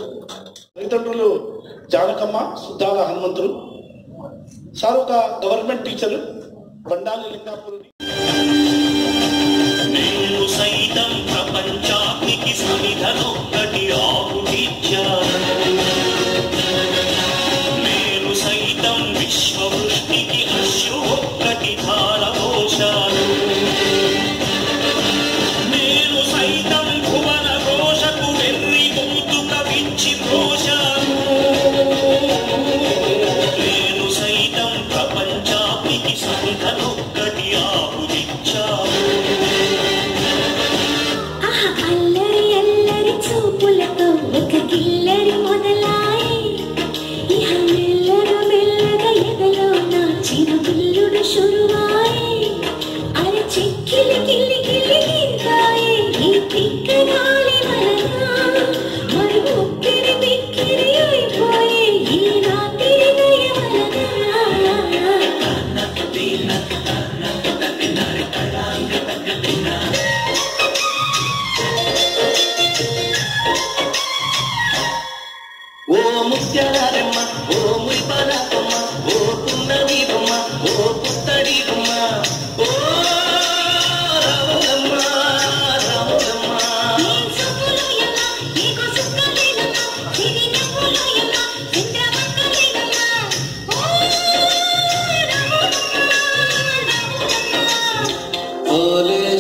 తల్లిదండ్రులు జానకమ్మ సుద్దాల హనుమంతులు సార్ ఒక government teacher Bandali Lingapur నేను సైతం ప్రపంచానికి సమిధనొక్కటి ఆకుటిచ్చాను నేను సైతం విశ్వవృష్టికి అశ్రు ఒక్కటి ధారపోశాను నేను సైతం భువన ఘోషకు వెర్రి గొంతుక విచ్చి పోశాను నేను సైతం ప్రపంచానికి సమిధనొక్కటి ఆకుటిచ్చాను ఆహా అల్లరి అల్లరి చూపులతో ఒక గిల్లరి మొదలాయి ఇహ మెల్లగా మెల్లగా ఎదలో నా చిరుబిల్లుడు షురువాయి అరే చిక్కిలి గిల్లి గిల్లి గిల్లాయి ఈ తిక్క గాలి వలన మరి ఉక్కిరి బిక్కిరి అయిపోయి ఈ రాత్రి దయ వలన ఓ ముత్యాలమ్మ ఓ ముల్పలకమ్మ ఓ పున్నమి బొమ్మ ఓ పుత్తడి బొమ్మ ఓ రాములమ్మ రాములమ్మ ఏం సుబ్బులోయమ్మ, నీకు సుక్కలేనమ్మ, ఇది నవ్వులోయమ్మ, చంద్రవంకలేనమ్మ. ఓ రాములమ్మ, రాములమ్మ.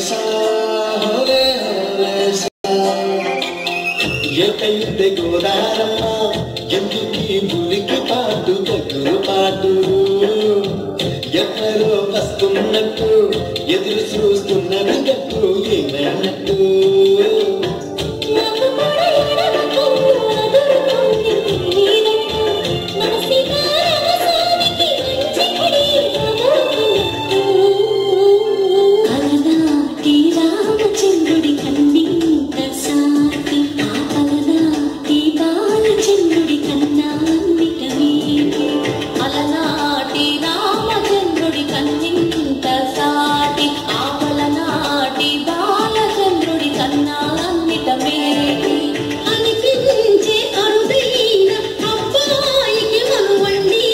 ఎకైతే గోదారమ్మ ఎందుకీ ఉలికి పాటు దగ్గరు పాటు ఎక్కడో వస్తున్నట్టు ఎదురు చూస్తున్నది గట్టు ఏమైనట్టు నాకు కూడా ఎడమకు అదురుతుంది నీదట్టు. నమస్కారం స్వామికి మంచిది అదురుతున్నట్టు. అలనాటి రామచంద్రుడి కన్నింత సాటి అలనాటి బాలచంద్రుడి కన్నాన్నిట మీది. అలనాటి రామచంద్రుడి కన్నింత సాటి ఆపలనాటి బాలచంద్రుడి కన్నాన్నిట మేటి. అనిపించే అరుదైన అబ్బాయికి మనువండి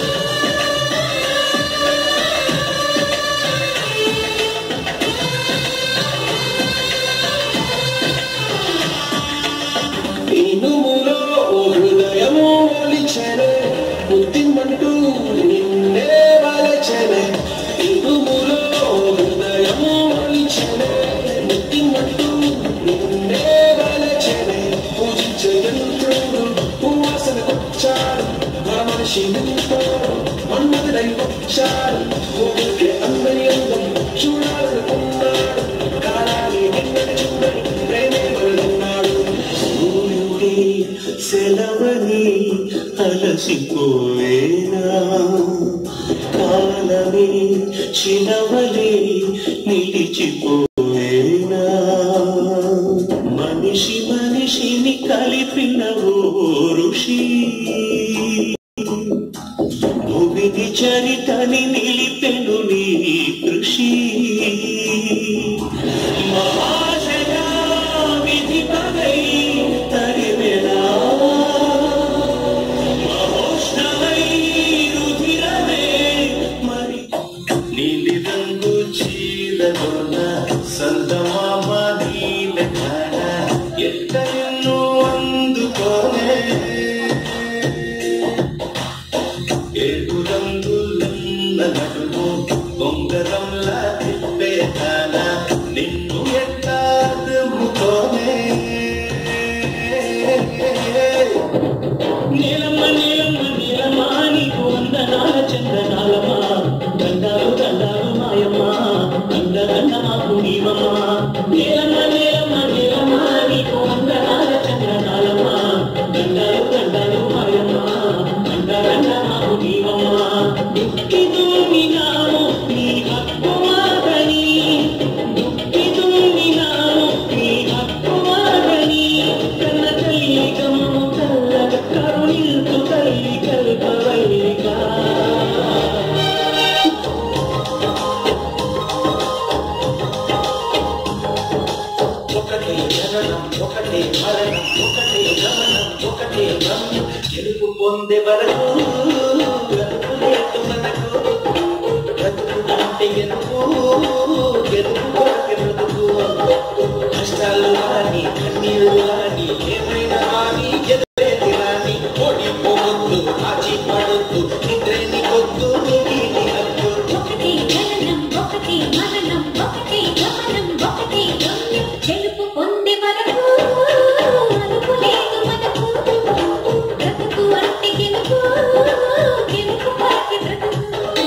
ఇనుములో ఓ హృదయము ఒలిచెనే ముద్దిమంటూ నిన్నే వలచెనే ఇనుములో ఓ హృదయము ఒలిచెనే ముద్దిమంటూ నిన్నే వలచెనే పూజించే యంత్రుడు పువ్వాసనకొచ్చాడు మన మనిషి ఎంతో మన్మధుడై వచ్చాడు ఊరికే అందరి అందం చూడాలనుకున్నాడు కాలాన్ని నిన్నటి చూడని ప్రేమే వదలన్నాడు సూర్యుడే సెలవని అలసిపోయేనా కాలమే చిలవలే నిలిచిపోయేనా మనిషి మనిషిని కలిపిన ఓ ఋషి భువిని చరితని నిలిపెను నీ కృషి మహాశయా విధి పదై తరిమెనా మహోష్ణమై రుధిరమే మరి నీలి రంగు చీలలోన సందమామ నీల ధార ఎక్కడెన్నో అందుకోనే ఏడు రంగులన్న నడుము బొంగరంలా తిప్పేదాన నిన్ను ఎట్లా దమ్ముకోనే నీలమ్మ నీలమ్మ నీలమ్మ నీకు వందనాల చందనాలమ్మ దండాలు దండాలు మాయమ్మ దండ దండ మాకు నీవమ్మ నీలమ్మ నీలమ్మ నీలమ్మ నీకు వందనాల చందనాలమ్మ దండాలు దండాలు మాయమ్మ దండ దండ మాకు నీవమ్మ దుఃఖి దూమినాము నీ హక్కు మాగని దుఃఖి దూమినాము నీ హక్కు మాగని కన్న తల్లి గమ ఒకటే గమ్యం గెలుపు పొందే వరకు బ్రతుకు లేదు మనకు బ్రతుకు అంటే గెలుపు గెలుపు కొరకే బ్రతుకు కష్టాలు రాని కన్నీళ్ళు రాని ఏమైనా రాని గెలిపేది రాని ఓడిపోవద్దు ఆచి పడొద్దు నిద్రేని కొద్దు నీటి హద్దు ఒకటి జననం ఒకటి మరణం ఒకటి గమనం ఒకటి గమ్యం గెలుపు పొందే వరకు అలుపు లేదు మనకు బ్రతుకు అంటే గెలుపు గెలుపు కొరకే బ్రతుకు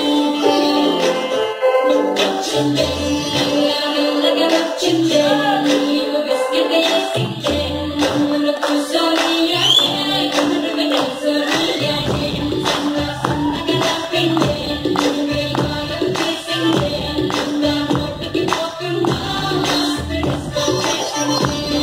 వచ్చిందే మెల్లగా వచ్చిందే నీవు విసిగే సిక్కే నన్ను కూసోనియా నన్ను కూసోనియా సన్న సన్నగా నవ్విందే నువ్వే గాయం చేసిందే నా నోటికి పోకుండా డిస్కో చేసిందే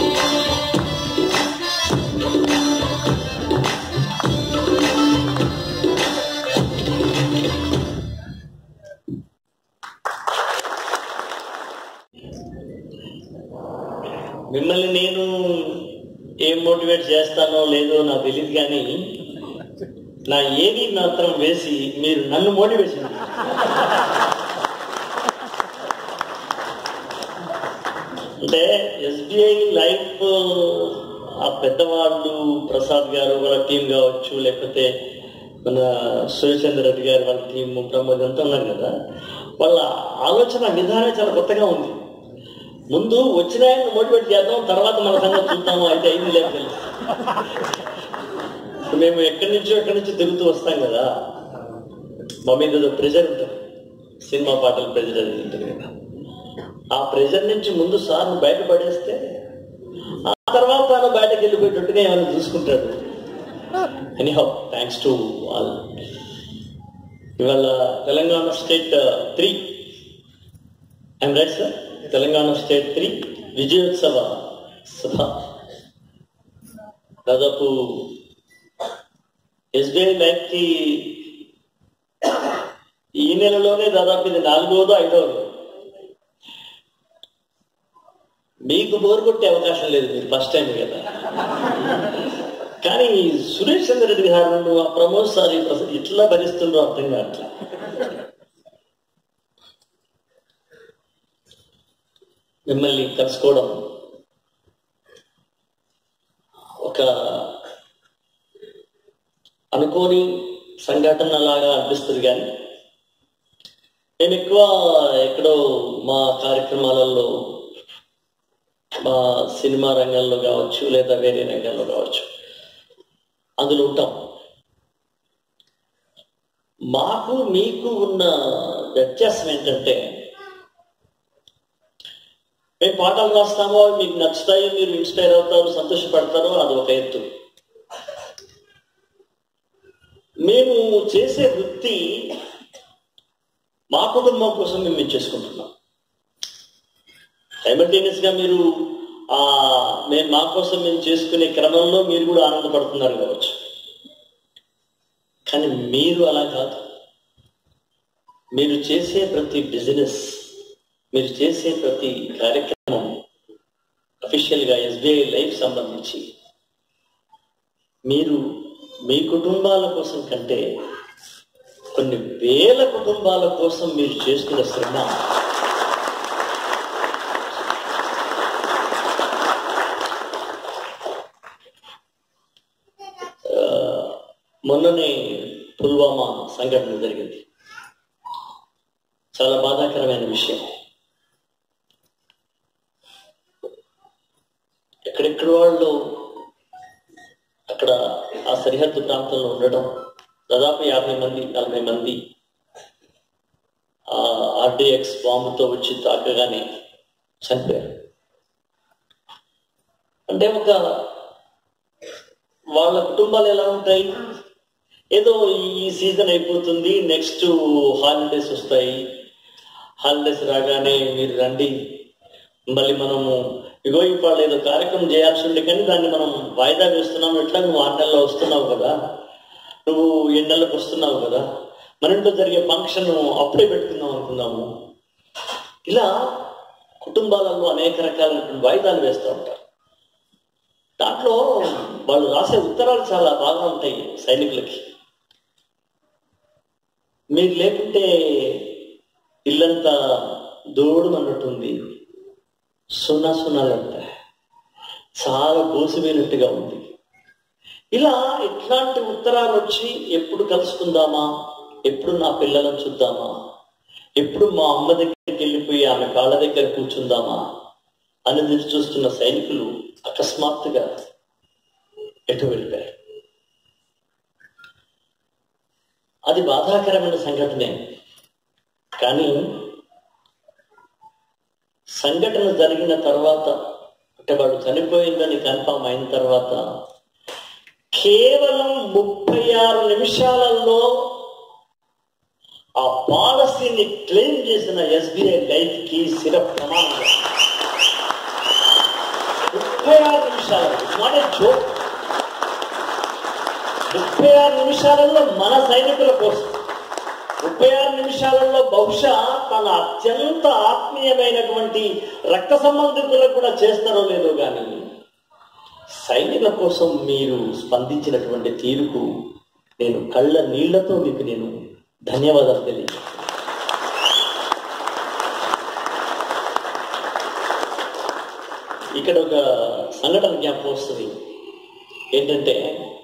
మిమ్మల్ని నేను ఏం మోటివేట్ చేస్తానో లేదో నాకు తెలియదు కానీ నా ఏది మాత్రం వేసి మీరు నన్ను మోటివేట్ చేయండి అంటే ఎస్బీఐ లైఫ్ ఆ పెద్దవాళ్ళు ప్రసాద్ గారు వాళ్ళ టీం కావచ్చు లేకపోతే మన సూర్యచంద్ర రెడ్డి గారు వాళ్ళ టీం ప్రమోద్ అంతా ఉన్నారు కదా వాళ్ళ ఆలోచన విధానం చాలా కొత్తగా ఉంది ముందు వచ్చిన ఆయన మోటివేట్ చేద్దాం తర్వాత మన సంగతి చూద్దాము అయితే అయింది లేదు తెలుసు మేము ఎక్కడి నుంచో ఎక్కడి నుంచి తిరుగుతూ వస్తాం కదా మా మీద ఏదో ప్రెజర్ ఉంటుంది సినిమా పాటల ప్రెజర్ అది ఉంటుంది కదా ఆ ప్రెజర్ నుంచి ముందు సార్ను బయటపడేస్తే ఆ తర్వాత తాను బయటకు వెళ్ళిపోయేటట్టుగా ఏమైనా చూసుకుంటాడు ఎనీహౌ థ్యాంక్స్ టు ఆల్ ఇవాళ Telangana state three I'm right sir Telangana state three విజయోత్సవ సభ దాదాపు ఎస్బీఐ లైఫ్కి ఈ నెలలోనే దాదాపు ఇది నాలుగోదో ఐదోదో మీకు బోర్ కొట్టే అవకాశం లేదు మీరు ఫస్ట్ టైం కదా కానీ సురేష్ చంద్ర రెడ్డి గారు ఆ ప్రమోద్ సార్ ఈ ప్రస- ఇట్లా భరిస్తుండ్రో అర్థం కావట్లా మిమ్మల్ని కలుసుకోవడం ఒక అనుకోని సంఘటన లాగా అనిపిస్తుంది కానీ నేను ఎక్కువ ఎక్కడో మా కార్యక్రమాలలో మా సినిమా రంగంలో కావచ్చు లేదా వేరే రంగంలో కావచ్చు అందులో ఉంటాం మాకు మీకు ఉన్న వ్యత్యాసం ఏంటంటే మేము పాటలు రాస్తామో అవి మీకు నచ్చుతాయి మీరు ఇన్స్పైర్ అవుతారు సంతోషపడతారు అది ఒక ఎత్తు మేము చేసే వృత్తి మా కుటుంబం కోసం మేము ఇది చేసుకుంటున్నాం సైమల్టేనియస్ గా మీరు ఆ మేము మా కోసం మేము చేసుకునే క్రమంలో మీరు కూడా ఆనందపడుతున్నారు కావచ్చు కానీ మీరు అలా కాదు మీరు చేసే ప్రతి బిజినెస్ మీరు చేసే ప్రతి కార్యక్రమం అఫీషియల్ గా ఎస్బీఐ లైఫ్ సంబంధించి మీరు మీ కుటుంబాల కోసం కంటే కొన్ని వేల కుటుంబాల కోసం మీరు చేస్తున్న శ్రమ ఆ, మొన్ననే పుల్వామా సంఘటన జరిగింది చాలా బాధాకరమైన విషయం ఎక్కడెక్కడ వాళ్ళు అక్కడ ఆ సరిహద్దు ప్రాంతంలో ఉండడం దాదాపు యాభై మంది నలభై మంది ఆ ఆర్డిఎక్స్ బాంబుతో వచ్చి తాకగానే చనిపోయారు అంటే ఒక వాళ్ళ కుటుంబాలు ఎలా ఉంటాయి ఏదో ఈ సీజన్ అయిపోతుంది నెక్స్ట్ హాలిడేస్ వస్తాయి హాలిడేస్ రాగానే మీరు రండి మళ్ళీ మనము ఇగో ఇవాళ ఏదో కార్యక్రమం చేయాల్సి ఉండే కానీ దాన్ని మనం వాయిదా వేస్తున్నాం ఎట్లా నువ్వు ఆరు నెలల్లో వస్తున్నావు కదా నువ్వు ఏడు నెలలకు వస్తున్నావు కదా మన ఇంట్లో జరిగే ఫంక్షన్ అప్పుడే పెట్టుకుందాం అనుకున్నాము ఇలా కుటుంబాలలో అనేక రకాలైనటువంటి వాయిదాలు వేస్తూ ఉంటారు దాంట్లో వాళ్ళు రాసే ఉత్తరాలు చాలా బాగా ఉంటాయి సైనికులకి మీరు లేకుంటే ఇల్లంతా దూడు అన్నట్టుంది సున్నా సున్నాలంతా చాలా బోసిపోయినట్టుగా ఉంది ఇలా ఇట్లాంటి ఉత్తరాలు వచ్చి ఎప్పుడు కలుసుకుందామా ఎప్పుడు నా పిల్లలను చూద్దామా ఎప్పుడు మా అమ్మ దగ్గరికి వెళ్ళిపోయి ఆమె కాళ్ళ దగ్గర కూర్చుందామా అని ఎదురు చూస్తున్న సైనికులు అకస్మాత్తుగా ఎటు వెళ్ళిపోయారు అది బాధాకరమైన సంఘటనే కానీ సంఘటన జరిగిన తర్వాత అంటే వాడు చనిపోయిందని కన్ఫామ్ అయిన తర్వాత కేవలం ముప్పై ఆరు నిమిషాలలో ఆ పాలసీని క్లెయిమ్ చేసిన ఎస్బీఐ లైఫ్ కి స్థిర ప్రమాణం ముప్పై ఆరు నిమిషాలు మన జోక్ ముప్పై ఆరు నిమిషాలలో మన సైనికుల కోసం ముప్పై ఆరు నిమిషాలలో బహుశా తన అత్యంత ఆత్మీయమైనటువంటి రక్త సంబంధికులకు కూడా చేస్తారో లేదో కానీ సైనికుల కోసం మీరు స్పందించినటువంటి తీరుకు నేను కళ్ళ నీళ్లతో మీకు నేను ధన్యవాదాలు తెలియ ఇక్కడ ఒక సంఘటన జ్ఞాపకం వస్తుంది ఏంటంటే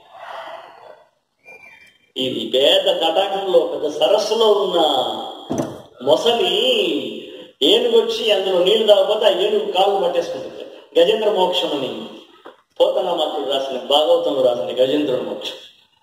ఈ పేద తటాకంలో పెద్ద సరస్సులో ఉన్న మొసలి ఏనుగు వచ్చి అందులో నీళ్లు తాగకపోతే ఆ ఏనుగు కాళ్ళు పట్టేసుకుంటుంది గజేంద్ర మోక్షం అని పోతనామాత్రుడు రాసిన భాగవతంలో రాసిన గజేంద్రుడు మోక్షం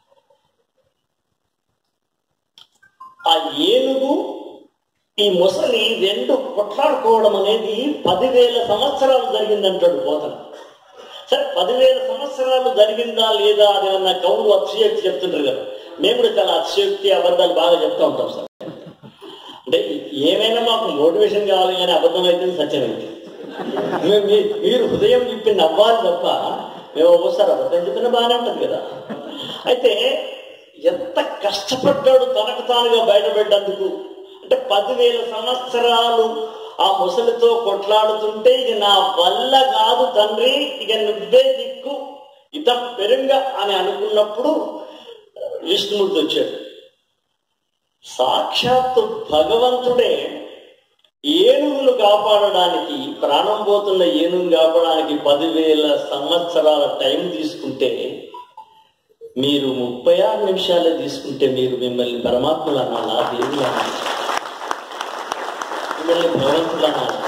ఆ ఏనుగు ఈ మొసలి రెండు కొట్లాడుకోవడం అనేది పదివేల సంవత్సరాలు జరిగిందంటాడు పోతన సరే పదివేల సంవత్సరాలు జరిగిందా లేదా అది అన్న కవులు అతిశయోక్తి చెప్తుంటారు కదా మేము కూడా చాలా అతిశయోక్తి అబద్ధాలు బాగా చెప్తా ఉంటాం సార్ అంటే ఏమైనా మాకు మోటివేషన్ కావాలి కానీ అబద్ధం అయితే సత్యం అయితే మేము మీ- మీరు హృదయం చెప్పి నవ్వాలి తప్ప మేము ఒక్కోసారి అబద్ధం చెప్పినా బాగానే ఉంటుంది కదా అయితే ఎంత కష్టపడ్డాడు తనకు తానుగా బయటపెట్టేందుకు అంటే పదివేల సంవత్సరాలు ఆ ముసలితో కొట్లాడుతుంటే ఇది నా వల్ల కాదు తండ్రి ఇక నువ్వే దిక్కు ఇత పెరుంగ అని అనుకున్నప్పుడు విష్ణుమూర్తి వచ్చాడు సాక్షాత్తు భగవంతుడే ఏనుగులు కాపాడడానికి ప్రాణం పోతున్న ఏనుగు కాపాడడానికి పదివేల సంవత్సరాల టైం తీసుకుంటే మీరు ముప్పై ఆరు నిమిషాలే తీసుకుంటే మీరు మిమ్మల్ని పరమాత్మలు అనాలా దేవుడు అనాలా మిమ్మల్ని భగవంతులు అనాలా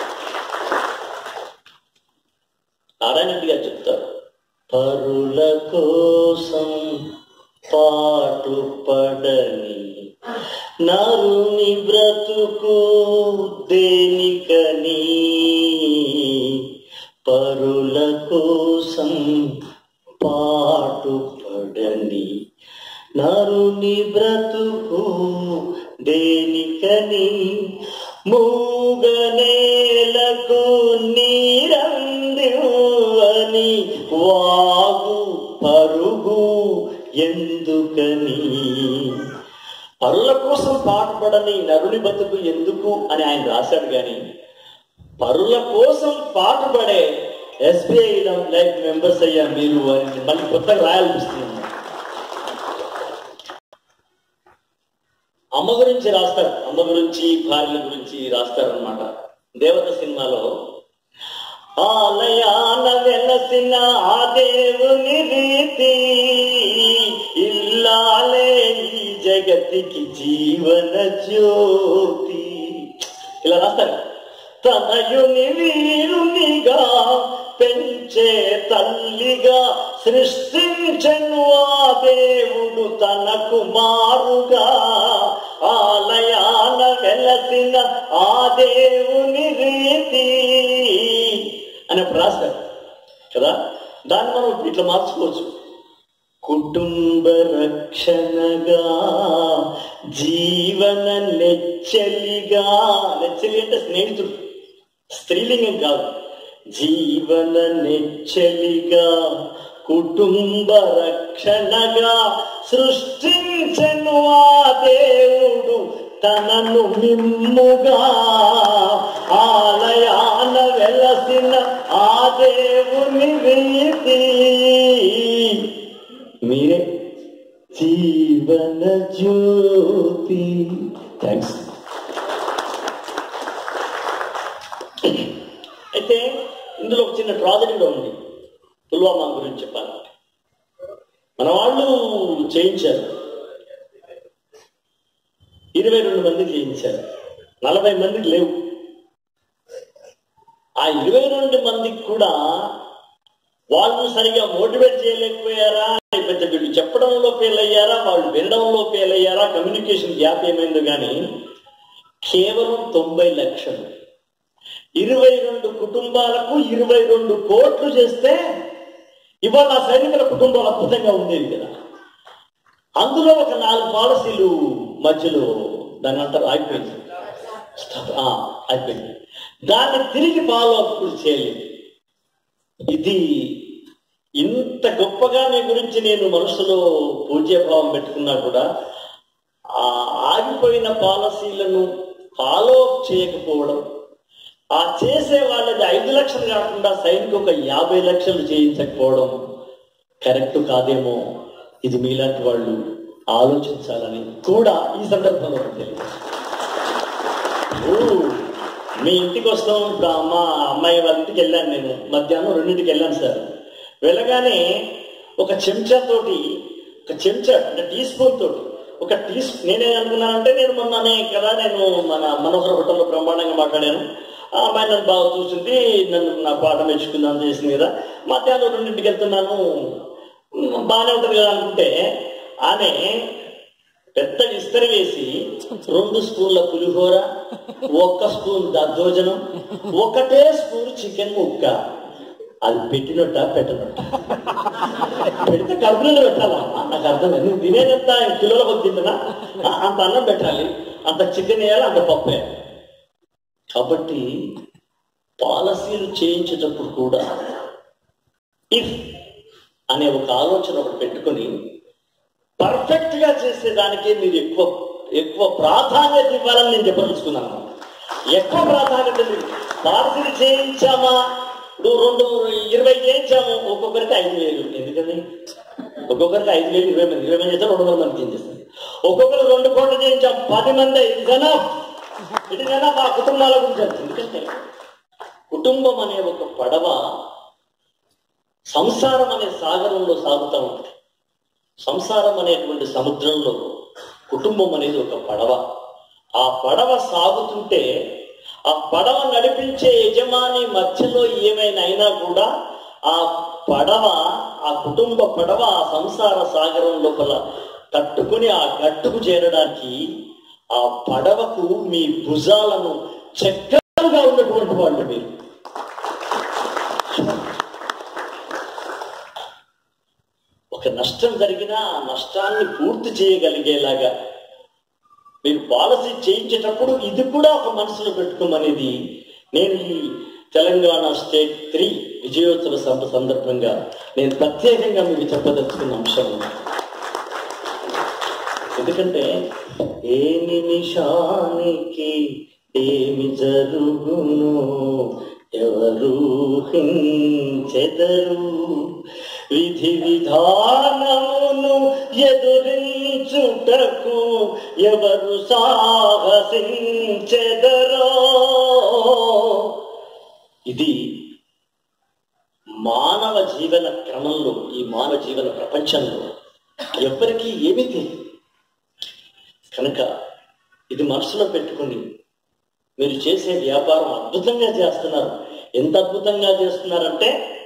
నారాయణ గారు చెప్తారు పరుల కోసం పాటు పడని నరుని బ్రతుకు దేనికని పరుల కోసం పాటు పడని నరుని బ్రతుకు దేనికని మూగనేలకు నీరందివని వాగు పరుగు ఎందుకని పరుల కోసం పాటుపడని నరుని బతుకు ఎందుకు అని ఆయన రాశాడు గాని పరుల కోసం పాటుపడే ఎస్బీఐ లైఫ్ మెంబర్స్ అయ్యా మీరు అని మళ్ళీ కొత్తగా రాయాలనిపిస్తుంది అమ్మ గురించి రాస్తారు అమ్మ గురించి భార్యల గురించి రాస్తారు అనమాట దేవత సినిమాలో ఆలయాన వెలసిన ఆ దేవుని రీతి ఇల్లాలే ఈ జగతికి జీవన జ్యోతి ఇలా రాస్తారు తనయుని వీరునిగా పెంచే తల్లిగా సృష్టించను ఆ దేవుడు తన కుమారుగా ఆలయాన వెలసిన ఆ దేవుని రీతి అని అప్పుడు రాస్తారు కదా దాన్ని మనం ఇట్లా మార్చుకోవచ్చు కుటుంబ రక్షణగా జీవన నెచ్చలిగా నెచ్చలి అంటే స్నేహితుడు స్త్రీలింగం కాదు జీవన నెచ్చలిగా కుటుంబ రక్షణగా సృష్టించను ఆ దేవుడు తనను మిమ్ముగా ఆలయాన వెలసిన ఆ దేవుని రీతి మీరే జీవన జ్యోతి థ్యాంక్స్ అయితే ఇందులో ఒక చిన్న ట్రాజడీ కూడా ఉంది పుల్వామా గురించి చెప్పాలంటే మన వాళ్ళు చేయించారు ఇరవై రెండు మందికి చేయించారు నలభై మందికి లేవు ఆ ఇరవై రెండు మందికి కూడా వాళ్ళు సరిగా మోటివేట్ చేయలేకపోయారా లేకపోతే వీళ్ళు చెప్పడంలో ఫెయిల్ అయ్యారా వాళ్ళు వినడంలో ఫెయిల్ అయ్యారా కమ్యూనికేషన్ గ్యాప్ ఏమైందో కానీ కేవలం తొంభై లక్షలు ఇరవై రెండు కుటుంబాలకు ఇరవై రెండు కోట్లు చేస్తే ఇవాళ ఆ సైనికుల కుటుంబాలు అద్భుతంగా ఉండేవి కదా అందులో ఒక నాలుగు పాలసీలు మధ్యలో దాని అంటారు అయిపోయింది ఆ, అయిపోయింది దాన్ని తిరిగి ఫాలో అప్ చేయలేదు ఇది ఇంత గొప్పగా నీ గురించి నేను మనసులో పూజ్యభావం పెట్టుకున్నా కూడా ఆ ఆగిపోయిన పాలసీలను ఫాలో అప్ చేయకపోవడం ఆ చేసే వాళ్ళది ఐదు లక్షలు కాకుండా సైన్కి ఒక యాభై లక్షలు చేయించకపోవడం కరెక్ట్ కాదేమో ఇది మీలాంటి వాళ్ళు ఆలోచించాలని కూడా ఈ సందర్భంలో నాకు తెలియదు ఓ, మీ ఇంటికి వస్తాం ఇప్పుడు అమ్మ అమ్మాయి వాళ్ళ ఇంటికి వెళ్ళాను నేను మధ్యాహ్నం రెండింటికి వెళ్ళాను సార్ వెళ్ళగానే ఒక చెంచాతోటి ఒక చెంచా అంటే టీ స్పూన్ తోటి ఒక టీ స్పూ- నేనే అనుకున్నానంటే నేను మొన్ననే కదా నేను మన మనోహర్ హోటల్లో బ్రహ్మాండంగా మాట్లాడాను ఆ అమ్మాయి నన్ను బాగా చూసింది నన్ను నా పాట మెచ్చుకుందాం చేసింది కదా మధ్యాహ్నం రెండింటికి వెళ్తున్నాను ఉమ్, బాగానే ఉంటుంది కదా అనుకుంటే ఆమె పెద్ద విస్తరి వేసి రెండు స్పూన్ల పులిహోర ఒక్క స్పూన్ దద్దోజనం ఒకటే స్పూన్ చికెన్ ముక్క అది పెట్టినట్ట పెట్టనట్ట పెడితే కడుపులో పెట్టాలమ్మా నాకు అర్థం కాదు నేను తినేదంతా కిలోల కొద్ది తింటున్నా ఆ, అంత అన్నం పెట్టాలి అంత చికెన్ వేయాలి అంత పప్పు వేయాలి కాబట్టి పాలసీలు చేయించేటప్పుడు కూడా ఇఫ్ అనే ఒక ఆలోచన ఒకటి పెట్టుకొని పర్ఫెక్ట్ గా చేసేదానికే మీరు ఎక్కువ ఎక్కువ ప్రాధాన్యత ఇవ్వాలని నేను చెప్పదలుచుకున్నాను ఎక్కువ ప్రాధాన్యత మీరు పాలసీలు చేయించామా ఇప్పుడు రెండు ఇరవై చేయించాము ఒక్కొక్కరికి ఐదు వేలు ఎందుకని ఒక్కొక్కరికి ఐదు వేలు ఇరవై మంది ఇరవై మంది చేస్తే రెండు వందల మంది చేయించేస్తారు ఒక్కొక్కరు రెండు కోట్లు చేయించాం పది మంది ఇదిగనా ఇదిగనా మా కుటుంబాల గురించి అంతే. ఎందుకంటే కుటుంబం అనే ఒక పడవ సంసారం అనే సాగరంలో సాగుతూ ఉంటుంది సంసారం అనేటువంటి సముద్రంలో కుటుంబం అనేది ఒక పడవ ఆ పడవ సాగుతుంటే ఆ పడవ నడిపించే యజమాని మధ్యలో ఏమైనా అయినా కూడా ఆ పడవ ఆ కుటుంబ పడవ ఆ సంసార సాగరం లోపల తట్టుకుని ఆ గట్టుకు చేరడానికి ఆ పడవకు మీ భుజాలను చక్కగా ఉన్నటువంటి వాళ్ళు మీరు ఒక నష్టం జరిగినా ఆ నష్టాన్ని పూర్తి చేయగలిగేలాగా మీరు పాలసీ చేయించేటప్పుడు ఇది కూడా ఒక మనసులో పెట్టుకోమనేది నేను ఈ తెలంగాణ స్టేట్ త్రీ విజయోత్సవ సభ సందర్భంగా నేను ప్రత్యేకంగా మీకు చెప్పదలుచుకున్న అంశం ఎందుకంటే ఏ నిమిషానికి ఏమి జరుగును ఎవరు హించెదరు విధి విధానమును ఎదురించుటకు ఎవరు సాహసించెదరో ఇది మానవ జీవన క్రమంలో ఈ మానవ జీవన ప్రపంచంలో ఎవరికి ఏమీ తెలియదు కనుక ఇది మనసులో పెట్టుకుని మీరు చేసే వ్యాపారం అద్భుతంగా చేస్తున్నారు ఎంత అద్భుతంగా చేస్తున్నారంటే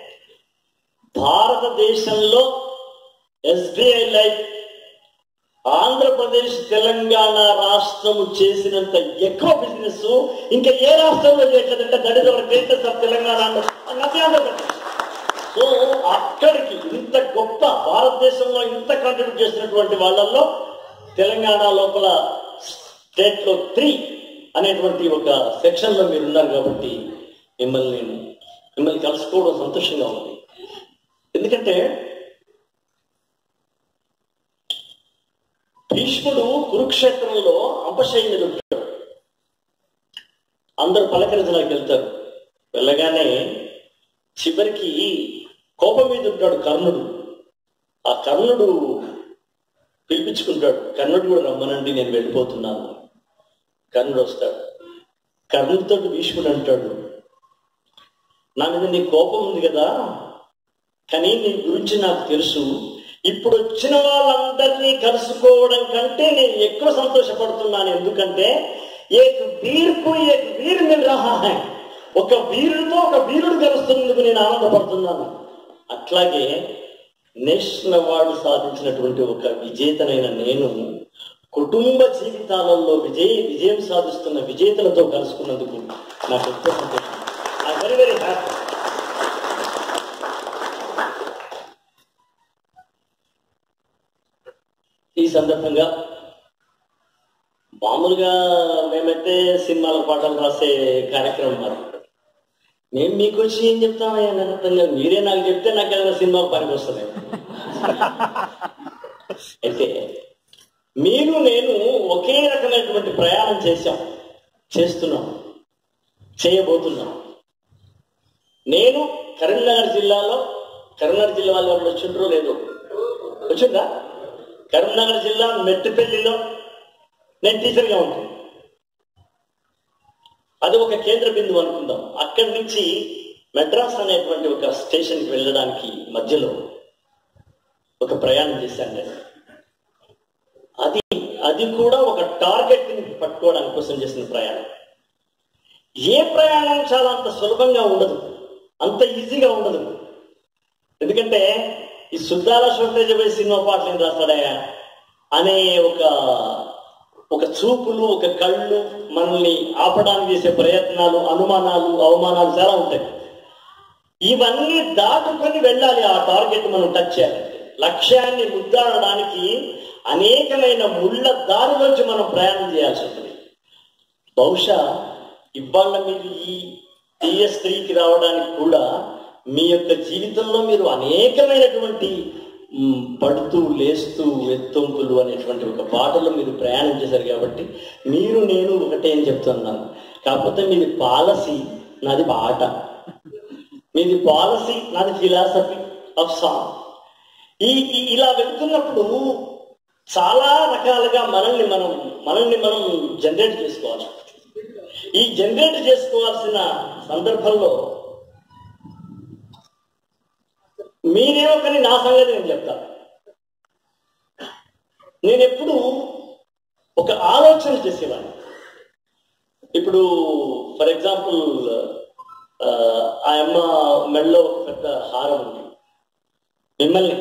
భారతదేశంలో ఎస్బీఐ లైఫ్ ఆంధ్రప్రదేశ్ తెలంగాణ రాష్ట్రము చేసినంత ఎక్కువ బిజినెస్ ఇంకా ఏ రాష్ట్రంలో చేయట్లేదంటే that is our greatest of Telangana నది ఆంధ్రప్రదేశ్ సో అక్కడికి ఇంత గొప్ప భారతదేశంలో ఇంత కంట్రిబ్యూట్ చేసినటువంటి వాళ్ళల్లో తెలంగాణ లోపల స్టేట్ లో త్రీ అనేటువంటి ఒక సెక్షన్ లో మీరు ఉన్నారు కాబట్టి మిమ్మల్ని నేను మిమ్మల్ని కలుసుకోవడం సంతోషంగా ఉంది ఎందుకంటే భీష్ముడు కురుక్షేత్రంలో అంపశయ్యని దొరికాడు అందరూ పలకరించడానికి వెళ్తారు వెళ్ళగానే చివరికి కోపం మీద ఉంటాడు కర్ణుడు ఆ కర్ణుడు పిలిపించుకుంటాడు కర్ణుడు కూడా రమ్మనండి నేను వెళ్ళిపోతున్నాను కర్ణుడు వస్తాడు కర్ణుడితో భీష్ముడు అంటాడు నా మీద నీ కోపం ఉంది కదా కానీ నీ గురించి నాకు తెలుసు ఇప్పుడు వచ్చిన వాళ్ళందరినీ కలుసుకోవడం కంటే నేను ఎక్కువ సంతోషపడుతున్నాను ఎందుకంటే ఏక్ వీర్కు ఏక్ వీర్ మిల్ రహా హై ఒక వీరుడితో ఒక వీరుడు కలుస్తున్నందుకు నేను ఆనందపడుతున్నాను అట్లాగే నేషనల్ అవార్డు సాధించినటువంటి ఒక విజేతనైన నేను కుటుంబ జీవితాలలో విజయ విజయం సాధిస్తున్న విజేతలతో కలుసుకున్నందుకు నాకు ఎంతో సంతోషం ఐ వెరీ వెరీ హ్యాపీ ఈ సందర్భంగా మామూలుగా మేమైతే సినిమాల పాటలు రాసే కార్యక్రమం మాది మేము మీకు వచ్చి ఏం చెప్తామయ్యా నగతంగా మీరే నాకు చెప్తే నాకు ఏదైనా సినిమా పనికి వస్తుంది అయితే మీరు నేను ఒకే రకమైనటువంటి ప్రయాణం చేశాం చేస్తున్నాం చేయబోతున్నాం నేను కరీంనగర్ జిల్లాలో కరీంనగర్ జిల్లా వాళ్ళు ఎవరు వచ్చిండ్రో లేదో వచ్చిందా కరీంనగర్ జిల్లా మెట్టుపల్లిలో నేను టీచర్గా ఉంటాను అది ఒక కేంద్ర బిందువు అనుకుందాం అక్కడి నుంచి మెడ్రాస్ అనేటువంటి ఒక స్టేషన్కి వెళ్ళడానికి మధ్యలో ఒక ప్రయాణం చేశాను నేను అది అది కూడా ఒక టార్గెట్ ని పట్టుకోవడానికి కోసం చేసిన ప్రయాణం ఏ ప్రయాణం చాలా అంత సులభంగా ఉండదు అంత ఈజీగా ఉండదు ఎందుకంటే ఈ సుద్దాల షోటేజ్ పోయి సినిమా పాటలు ఏం రాస్తాడయా అనే ఒక ఒక చూపులు ఒక కళ్ళు మనల్ని ఆపడానికి చేసే ప్రయత్నాలు అనుమానాలు అవమానాలు చాలా ఉంటాయి ఇవన్నీ దాటుకొని వెళ్ళాలి ఆ టార్గెట్ మనం టచ్ చేయాలి లక్ష్యాన్ని ముద్దాడడానికి అనేకమైన ముళ్ళ దారిలోంచి మనం ప్రయాణం చేయాల్సి ఉంటుంది బహుశా ఇవాళ మీరు ఈ టీఎస్ త్రీకి రావడానికి కూడా మీ యొక్క జీవితంలో మీరు అనేకమైనటువంటి మ్, పడుతూ లేస్తూ ఎత్తొంపులు అనేటువంటి ఒక పాటలో మీరు ప్రయాణం చేశారు కాబట్టి మీరు నేను ఒకటే అని చెప్తున్నాను కాకపోతే మీది పాలసీ నాది పాట మీది పాలసీ నాది ఫిలాసఫీ ఆఫ్ సాంగ్ ఈ ఈ- ఇలా వెళ్తున్నప్పుడు చాలా రకాలుగా మనల్ని మనం మనల్ని మనం జనరేట్ చేసుకోవాల్సి ఉంటుంది. ఈ జనరేట్ చేసుకోవాల్సిన సందర్భంలో మీరేమో కానీ నా సంగతి నేను చెప్తా నేను ఎప్పుడు ఒక ఆలోచన చేసేవాడిని ఇప్పుడు ఫర్ ఎగ్జాంపుల్ ఆ అమ్మ మెడలో ఒక పెద్ద హారం ఉంది మిమ్మల్ని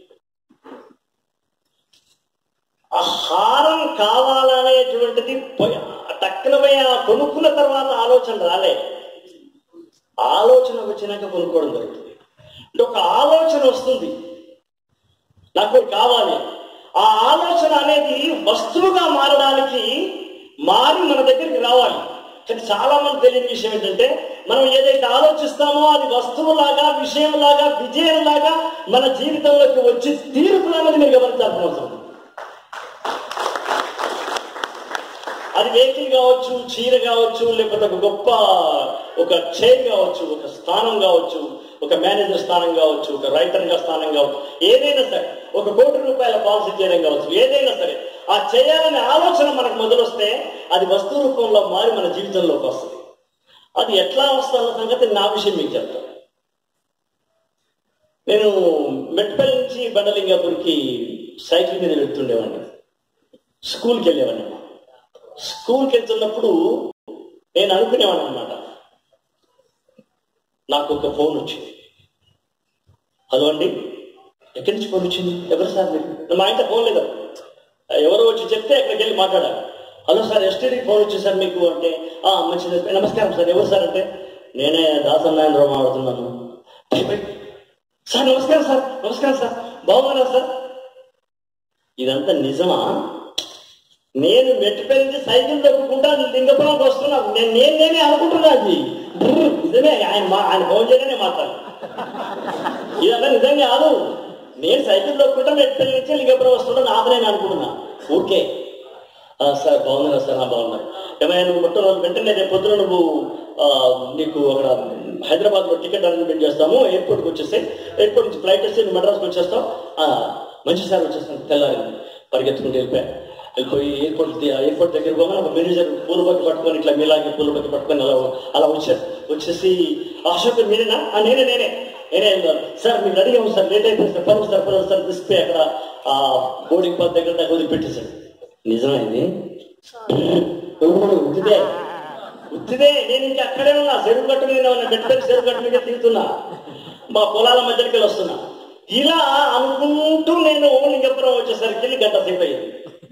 ఆ హారం కావాలనేటువంటిది పోయి- టక్కున పోయి ఆ కొనుక్కున్న తర్వాత ఆలోచన రాలే ఆలోచన వచ్చినాక కొనుక్కోవడం జరుగుతుంది అంటే ఒక ఆలోచన వస్తుంది నాకు ఇది కావాలి ఆ ఆలోచన అనేది వస్తువుగా మారడానికి మారి మన దగ్గరికి రావాలి కానీ చాలా మంది తెలియని విషయం ఏంటంటే మనం ఏదైతే ఆలోచిస్తామో అది వస్తువులాగా విషయంలాగా విజయంలాగా మన జీవితంలోకి వచ్చి తీరుతున్నది మీరు గమనించాల్సిన అవసరం ఉంది. అది వెహికల్ కావచ్చు చీర కావచ్చు లేకపోతే ఒక గొప్ప ఒక చైర్ కావచ్చు ఒక స్థానం కావచ్చు ఒక మేనేజర్ స్థానం కావచ్చు ఒక రైటర్ గా స్థానం కావచ్చు ఏదైనా సరే ఒక కోటి రూపాయల పాలసీ చేయడం కావచ్చు ఏదైనా సరే ఆ చేయాలనే ఆలోచన మనకు మొదలొస్తే అది వస్తు రూపంలో మారి మన జీవితంలోకి వస్తుంది అది ఎట్లా వస్తుందన్న సంగతి నా విషయం మీకు చెప్తాను నేను మెట్పల్లి నుంచి బండలింగాపూర్కి సైకిల్ మీద వెళ్తుండేవాడిని స్కూల్కి వెళ్ళేవాడిని అమ్మా స్కూల్కి వెళ్తున్నప్పుడు నేను అనుకునేవాడిని అనమాట నాకు ఒక ఫోన్ వచ్చింది హలో అండి ఎక్కడి నుంచి ఫోన్ వచ్చింది ఎవరు సార్ మీరు మా ఇంట్లో ఫోన్ లేదా ఎవరో వచ్చి చెప్తే అక్కడికి వెళ్ళి మాట్లాడాలి హలో సార్ ఎస్టీడీకి ఫోన్ వచ్చింది సార్ మీకు అంటే "ఆ, మంచిది నమస్కారం సార్ ఎవరు సార్ అంటే నేనే దాసనారాయణరావు మాట్లాడుతున్నాను "బయ్, బయ్." సార్ నమస్కారం సార్ నమస్కారం సార్ బాగున్నారా సార్ ఇదంతా నిజమా నేను మెట్టుపెళ్ళి సైకిల్ తొక్కుకుంటా లింగపురంకి వస్తున్నాను నేను నేను నేనే అనుకుంటున్నా అది బ్రర్, నిజమే ఆయన మా ఆయన ఫోన్ చేయగానే మాట్లాడు ఇదంతా నిజం కాదు నేను సైకిల్ తొక్కుంటా మెట్టుపెళ్ళి నుంచి లింగపురం వస్తున్నా నాకు నేను అనుకుంటున్నా ఓకే ఆ, సార్ బాగున్నారా సార్ ఆ, బాగున్నారు ఏమైనా నువ్వు మొత్తం రోజు వెంటనే రేపు పొద్దున నువ్వు ఆ, నీకు అక్కడ హైదరాబాద్ లో టికెట్ అరేంజ్మెంట్ చేస్తాము ఎయిర్పోర్ట్కి వచ్చేస్తే ఎయిర్పోర్ట్ నుంచి ఫ్లైట్ వస్తే నువ్వు మద్రాస్కి వచ్చేస్తావు ఆ, మంచి సార్ వచ్చేస్తాను తెల్లారి పరిగెత్తుకుంటూ వెళ్ళిపోయా వెళ్ళిపోయి ఎయిర్పోర్ట్ ది- ఎయిర్పోర్ట్ దగ్గర పోగా ఒక మేనేజర్ పూల బట్టి పట్టుకొని ఇట్లా మీలాగే పూల బట్టి పట్టుకొని అలా అలా వచ్చారు వచ్చేసి అశోక్ మీరేనా ఆ, నేనే నేనే నేనే అన్నాను. సార్ మీకు రెడీ అవ్వండి సార్ లేట్ అయిపోయింది సార్ పర్లేదు సార్ పర్లేదు సార్ తీసుకుపోయి అక్కడ ఆ బోర్డింగ్ పాస్ దగ్గర దాకా వదిలిపెట్టేశాడు నిజమైంది ఉత్తిదే ఉత్తిదే నేను ఇంకా అక్కడే ఉన్నా చెరువు గట్టు మీద ఉన్నా గట్టి చెరువు గట్టు మీద తిరుగుతున్నా మా పొలాల మధ్యలోకి వెళ్ళి వస్తున్నా ఇలా అనుకుంటూ నేను లింగపురం వచ్చేసరికి గంట సేపు అయింది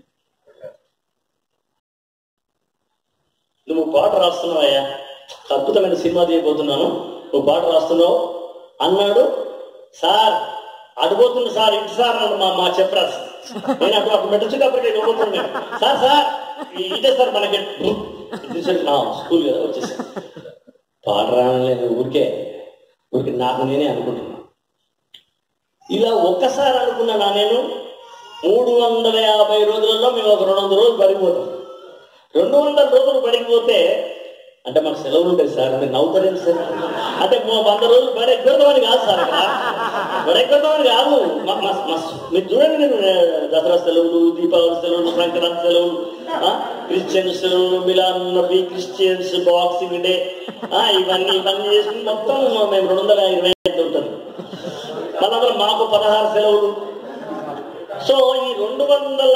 నువ్వు పాట రాస్తున్నావయ్యా అద్భుతమైన సినిమా తీయబోతున్నాను నువ్వు పాట రాస్తున్నావు అన్నాడు సార్ అడిపోతుంది సార్ ఇటు సార్ అన్నాడు మా మా చెప్పరాస్ నేను అటు అటు మెట్టచ్చేటప్పటికి ఇవ్వబోతున్నాను సార్ సార్ ఈ- ఇదే సార్ మనకి స్కూల్ కదా వచ్చేసా పాట రానలేదు ఊరికే ఊరికి నాకు నేనే అనుకుంటున్నా ఇలా ఒక్కసారి అనుకున్నా నేను మూడు వందల యాభై రోజులలో మేము ఒక రెండు వందల రోజులు పడిపోతాం రెండు వందల రోజులు పడిపోతే అంటే మాకు సెలవులు ఉంటాయి సార్ మీరు నవ్వుతారేంటి సార్ అంటే మా వంద రోజులు బడి ఎగ్గొడతామని కాదు సార్ ఇక్కడ బడి ఎగ్గొడతామని కాదు మా- మా- మా- మీరు చూడండి నేను ఆ, దసరా సెలవులు దీపావళి సెలవులు సంక్రాంతి సెలవులు ఆ, Christians Milad Nabi Christians boxing day ఆ, ఇవన్నీ ఇవన్నీ చేసుకుని మొత్తం మేము రెండు వందల ఇరవై ఐదు ఉంటుంది మళ్ళీ మాకు పదహారు సెలవులు సో ఈ రెండు వందల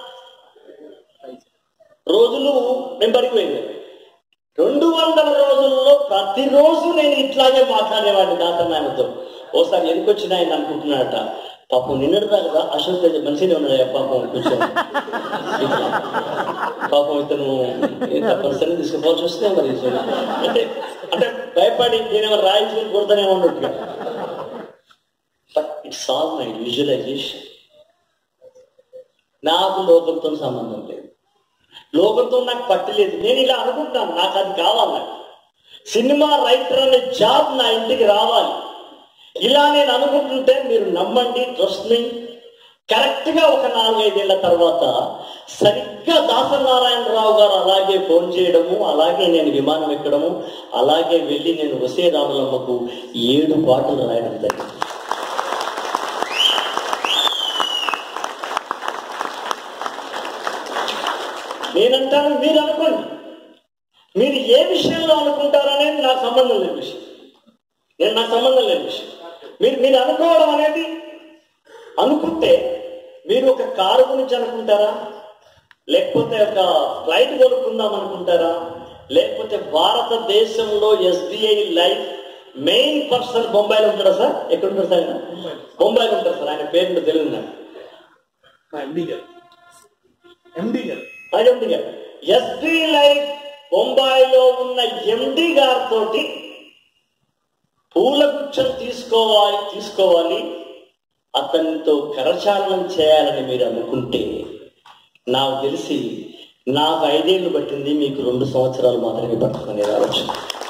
రోజులు మేము పడిపోయింది రెండు వందల రోజుల్లో ప్రతిరోజు నేను ఇట్లాగే మాట్లాడేవాడిని దాతనాయనతో ఓసారి ఎందుకు వచ్చిన ఆయన అనుకుంటున్నాడట పాపం నిన్నటిదా కదా అశోక్ తేజ మంచిగా ఉన్నాడు పాపం కూర్చొని ఇట్లా. పాపం ఇతను ఇంత పరిస్థితి తీసుకుపోవాల్సి వస్తే మరి అంటే అంటే భయపడి నేనేమో రాయించుకుని కొడతానే ఉన్నట్టుగా but it's all my visualisation నాకు లోకంతో సంబంధం లేదు లోకంతో నాకు పట్టలేదు నేను ఇలా అనుకుంటాను నాకు అది కావాలి నాకు సినిమా రైటర్ అనే జాబ్ నా ఇంటికి రావాలి ఇలా నేను అనుకుంటుంటే మీరు నమ్మండి ట్రస్ట్ మీ కరెక్ట్ గా ఒక నాలుగైదేళ్ల తర్వాత సరిగ్గా దాసనారాయణరావు గారు అలాగే ఫోన్ చేయడము అలాగే నేను విమానం ఎక్కడము అలాగే వెళ్ళి నేను వసే రాములమ్మకు ఏడు పాటలు రాయడం జరిగింది నేనంటాను మీరు అనుకోండి మీరు ఏ విషయంలో అనుకుంటారు అనేది నాకు సంబంధం లేని విషయం నేను నాకు సంబంధం లేని విషయం మీరు మీరు అనుకోవడం అనేది అనుకుంటే మీరు ఒక కారు గురించి అనుకుంటారా లేకపోతే ఒక ఫ్లైట్ కొనుక్కుందాం అనుకుంటారా లేకపోతే భారతదేశంలో ఎస్బీఐ లైఫ్ మెయిన్ పర్సన్ బొంబాయిలో ఉంటాడా సార్ ఎక్కడ ఉంటారు సార్ ఆయన బొంబాయిలో ఉంటారు సార్ ఆయన పేరు తెలియదు నాకు మా ఎండి గారు ఎండి గారు ఎండి గారు ఎస్బీ లైఫ్ బొంబాయిలో ఉన్న ఎండి గారితో పూల గుచ్చం తీసుకోవాలి తీసుకోవాలి అతనితో కరచాలనం చేయాలని మీరు అనుకుంటే నాకు తెలిసి నాకు ఐదేళ్లు పట్టింది మీకు రెండు సంవత్సరాలు మాత్రమే పట్టుకునే రావచ్చు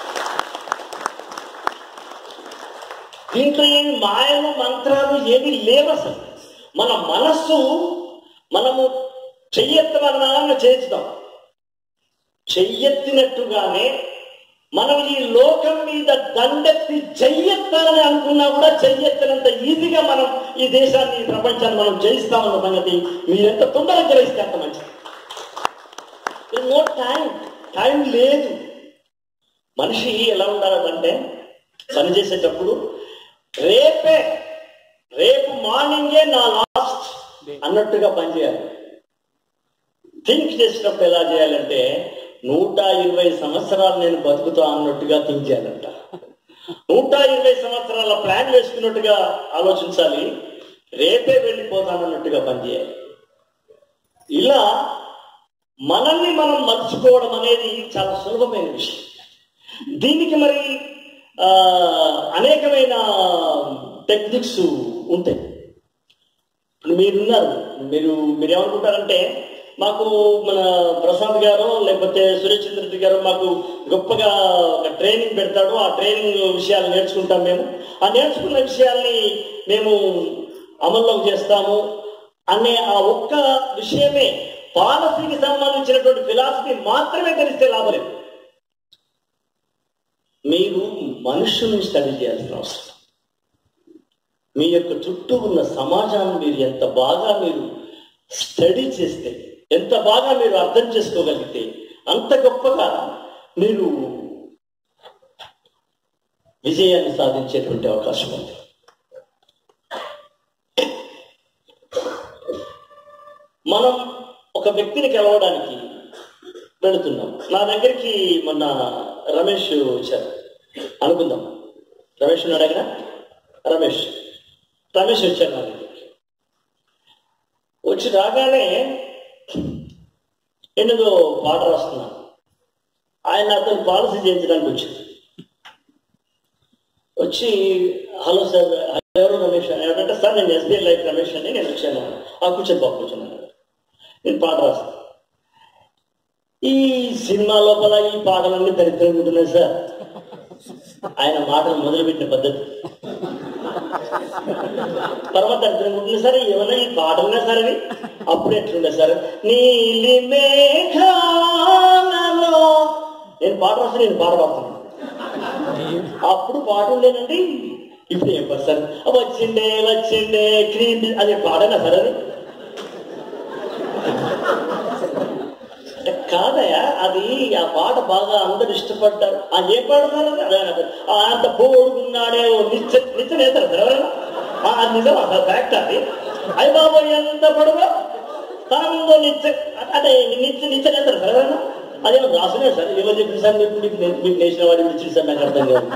దీంట్లో ఏమి మాయలు మంత్రాలు ఏమి లేవు అసలు మన మనస్సు మనము చెయ్యెత్తమన్నా చేస్తాం చెయ్యెత్తినట్టుగానే మనం ఈ లోకం మీద దండెత్తి చెయ్యెత్తాలని అనుకున్నా కూడా చెయ్యెత్తనంత ఈజీగా మనం ఈ దేశాన్ని ఈ ప్రపంచాన్ని మనం జయిస్తామన్న సంగతి మీరెంత తొందరగా గ్రహిస్తే అంత మంచిది నో టైం టైం లేదు మనిషి ఎలా ఉండాలంటే పని చేసేటప్పుడు రేపే రేపు మార్నింగే నా లాస్ట్ అన్నట్టుగా పనిచేయాలి థింక్ చేసినప్పుడు ఎలా చేయాలంటే నూట ఇరవై సంవత్సరాలు నేను బతుకుతా అన్నట్టుగా థింక్ చేయాలంట నూట ఇరవై సంవత్సరాల ప్లాన్ వేసుకున్నట్టుగా ఆలోచించాలి రేపే వెళ్ళిపోతానన్నట్టుగా పనిచేయాలి ఇలా మనల్ని మనం మర్చుకోవడం అనేది చాలా సులభమైన విషయం దీనికి మరి ఆ, అనేకమైన టెక్నిక్స్ ఉంటాయి ఇప్పుడు మీరున్నారు మీరు మీరు ఏమనుకుంటారంటే మాకు మన ప్రసాద్ గారు లేకపోతే సురేష్ చంద్ర రెడ్డి గారు మాకు గొప్పగా ఒక ట్రైనింగ్ పెడతాడు ఆ ట్రైనింగ్ విషయాలు నేర్చుకుంటాం మేము ఆ నేర్చుకున్న విషయాల్ని మేము అమల్లోకి చేస్తాము అనే ఆ ఒక్క విషయమే పాలసీకి సంబంధించినటువంటి ఫిలాసఫీ మాత్రమే తెలిస్తే లాభలేదు మీరు మనుషుల్ని స్టడీ చేయాల్సిన అవసరం మీ యొక్క చుట్టూ ఉన్న సమాజాన్ని మీరు ఎంత బాగా మీరు స్టడీ చేస్తే ఎంత బాగా మీరు అర్థం చేసుకోగలిగితే అంత గొప్పగా మీరు విజయాన్ని సాధించేటువంటి అవకాశం ఉంది మనం ఒక వ్యక్తిని కలవడానికి వెళుతున్నాం నా దగ్గరికి మొన్న రమేష్ వచ్చారు అనుకుందాం రమేష్ ఉన్నాడు దగ్గర రమేష్ రమేష్ వచ్చారు నా దగ్గరికి వచ్చి రాగానే ఎన్నదో పాట రాస్తున్నాను ఆయన అతను పాలసీ చేయించడానికి వచ్చింది వచ్చి హలో సార్ ఎవరు రమేష్ అని అంటే సార్ నేను ఎస్బీఐ లైఫ్ రమేష్ అని నేను వచ్చాను ఆ కూర్చొని బాబు కూర్చున్నాను నేను పాట రాస్తాను ఈ సినిమా లోపల ఈ పాటలన్నీ దరిద్రంగా ఉంటున్నాయి సార్ ఆయన మాటలు మొదలుపెట్టిన పద్ధతి తర్వాత దరిద్రంగా ఉంటుంది సార్ ఏమన్నా ఈ పాటలున్నా సార్ అవి అప్పుడు ఎట్లుండే సార్ నీలి మేఘాలలో నేను పాట రాస్తే నేను పాట పాడుతున్నాను అప్పుడు పాట ఉండేనండి ఇప్పుడు ఏం పాట సార్ వచ్చిండే వచ్చిండే క్రీమ్ అదే పాడనా సార్ అది అంటే కాదయా అది ఆ పాట బాగా అందరు ఇష్టపడ్డారు ఆ ఏ పాడతారు అది అదే నాకు. ఆ అంత పోడుకున్నాడే ఓ నిత్య నిత్య నేతలు సార్ ఎవరైనా ఆ, అది నిజం అసలు ఫ్యాక్ట్ అది అయ్యి బాబు ఎంత పొడవు తన ముందు నిత్య అదే నిత్య నిత్య నేతలు సార్ ఎవరైనా అదేమో రాసునే సార్ ఎవరు చెప్పింది సార్ మీకు మీకు నే- మీకు నేసిన వాడి విడిచి సార్ నాకు అర్థం కాదు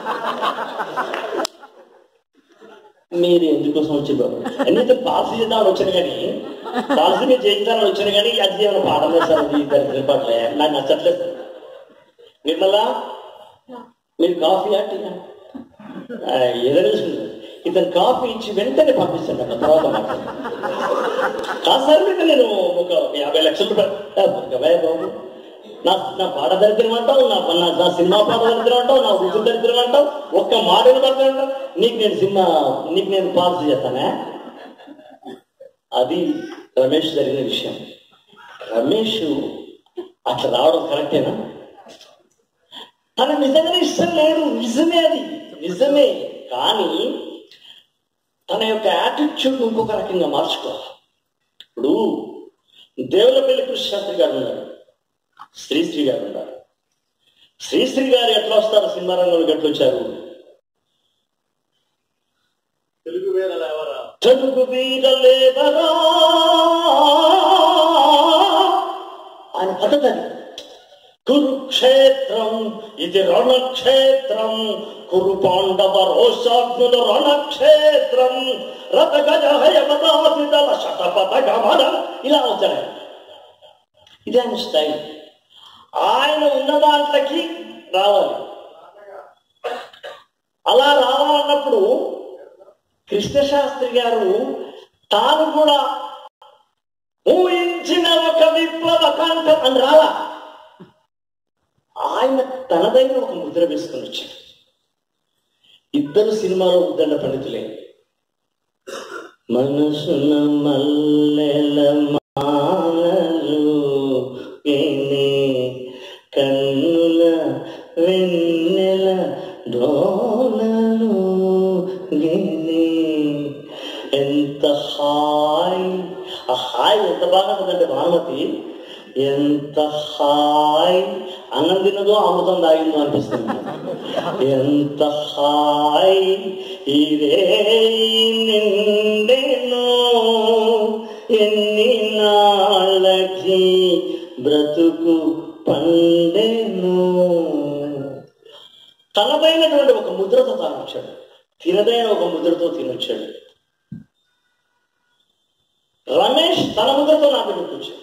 మీరు ఎందుకోసం వచ్చారు బాబు ఎందుకంటే పాలసీ చేద్దామని వచ్చాను కానీ పాలసీ మీరు చేయించాలని వచ్చాను కానీ అది ఏమైనా పాడలే సార్ అది దరిద్ర పాటలే నాకు నచ్చట్లేదు సార్ నిర్మలా మీరు కాఫీ టీయా ఏదైనా చూసుకుంటారు ఇతను కాఫీ ఇచ్చి వెంటనే పంపిస్తాను నాకు తర్వాత మాట్లాడు కాదు సార్ మీకు నేను ఒక యాభై లక్షల రూపాయలు ఒక భయ బాబు నా నా పాట దరిద్రం అంటావు నా నా నా సినిమా పాట దరిద్రం అంటావు నా వృత్తి దరిద్రం అంటావు ఒక్క మాటలు దరిద్రం అంటావు నీకు నేను సినిమా నీకు నేను పాలసీ చేస్తానా అది రమేష్ జరిగిన విషయం రమేష్ అట్లా రావడం కరెక్టేనా తన నిజంగానే ఇష్టం లేదు నిజమే అది నిజమే కానీ తన యొక్క యాటిట్యూడ్ ఇంకొక రకంగా మార్చుకోవాలి ఇప్పుడు దేవులపల్లి కృష్ణశాస్త్రి గారు ఉన్నారు శ్రీశ్రీ గారు ఉన్నారు శ్రీశ్రీ గారు ఎట్లా వస్తారు సినిమా రంగంలోకి ఎట్లా వచ్చారు తెలుగు వేరే ఎవరా తెలుగు వీరలేవరా ఆయన పద్ధతి అది కురుక్షేత్రం ఇది రణక్షేత్రం కురు పాండవ రోషాగ్నుల రణక్షేత్రం రథ గజ హయమదాసిదల శతపథ గమనం ఇలా వచ్చారు ఇది ఆయన స్టైల్ ఆయన ఉన్న దాంట్లోకి రావాలి అలా రావాలన్నప్పుడు కృష్ణశాస్త్రి గారు తాను కూడా ఊహించిన ఒక విప్లవ కాంతం అని రాలా ఆయన తనదైన ఒక ముద్ర వేసుకొని వచ్చాడు ఇద్దరు సినిమాలో ఉద్దండ పండితులే మనసున మల్లెల మాలలు విని కన్నుల వెన్నెల డోలలు గిని ఎంత హాయ్ ఆ హాయ్ ఎంత బాగా ఉందంటే భానుమతి ఎంత హాయ్ అన్నం తిన్నదో అమృతం తాగిందో అనిపిస్తుంది ఎంత హాయ్ ఇదే నిండెను ఎన్ని నాళ్ళకి బ్రతుకు పండెను తనదైనటువంటి ఒక ముద్రతో తాను వచ్చాడు తినదైన ఒక ముద్రతో తినొచ్చాడు రమేష్ తన ముద్రతో నాకు గుర్తొచ్చాడు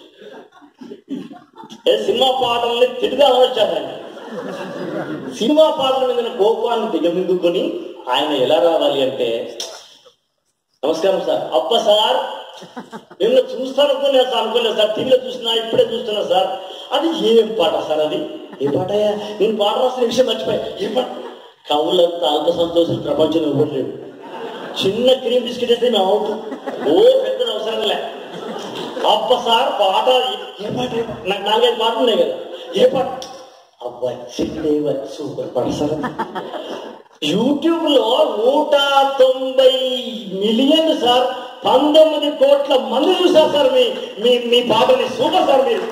ఏ సినిమా పాటల్ని తిరిగా వచ్చాడు ఆయన సినిమా పాటల మీద కోపాన్ని దిగమిందుకొని ఆయన ఎలా రావాలి అంటే నమస్కారం సార్ అప్ప సార్ నిన్న చూస్తాను అనుకున్నా సార్ అనుకోలేదు సార్ టీవీలో చూస్తున్నా ఇప్పుడే చూస్తున్నా సార్ అది ఏం పాట సార్ అది ఏ పాటయా నేను పాట రాసిన విషయం మర్చిపోయా ఏ పాట కవులంతా అల్ప సంతోషం ప్రపంచంలో ఇవ్వలేడు చిన్న క్రీమ్ బిస్కెట్ వేస్తే మేము అవుట్ ఓ పెద్ద అవసరం లే అప్ప సార్ పాట ఏ పాట ఏ పాట? నాకు నాలుగైదు పాటలు ఉన్నాయి కదా ఏ పాట వచ్చిందే వచ్చి సూపర్ పడసరు యూట్యూబ్ లో నూట తొంభై మిలియన్ సార్ పంతొమ్మిది కోట్ల మంది చూసారు సార్ మీ మీ మీ పాటని సూపర్ సార్ మీరు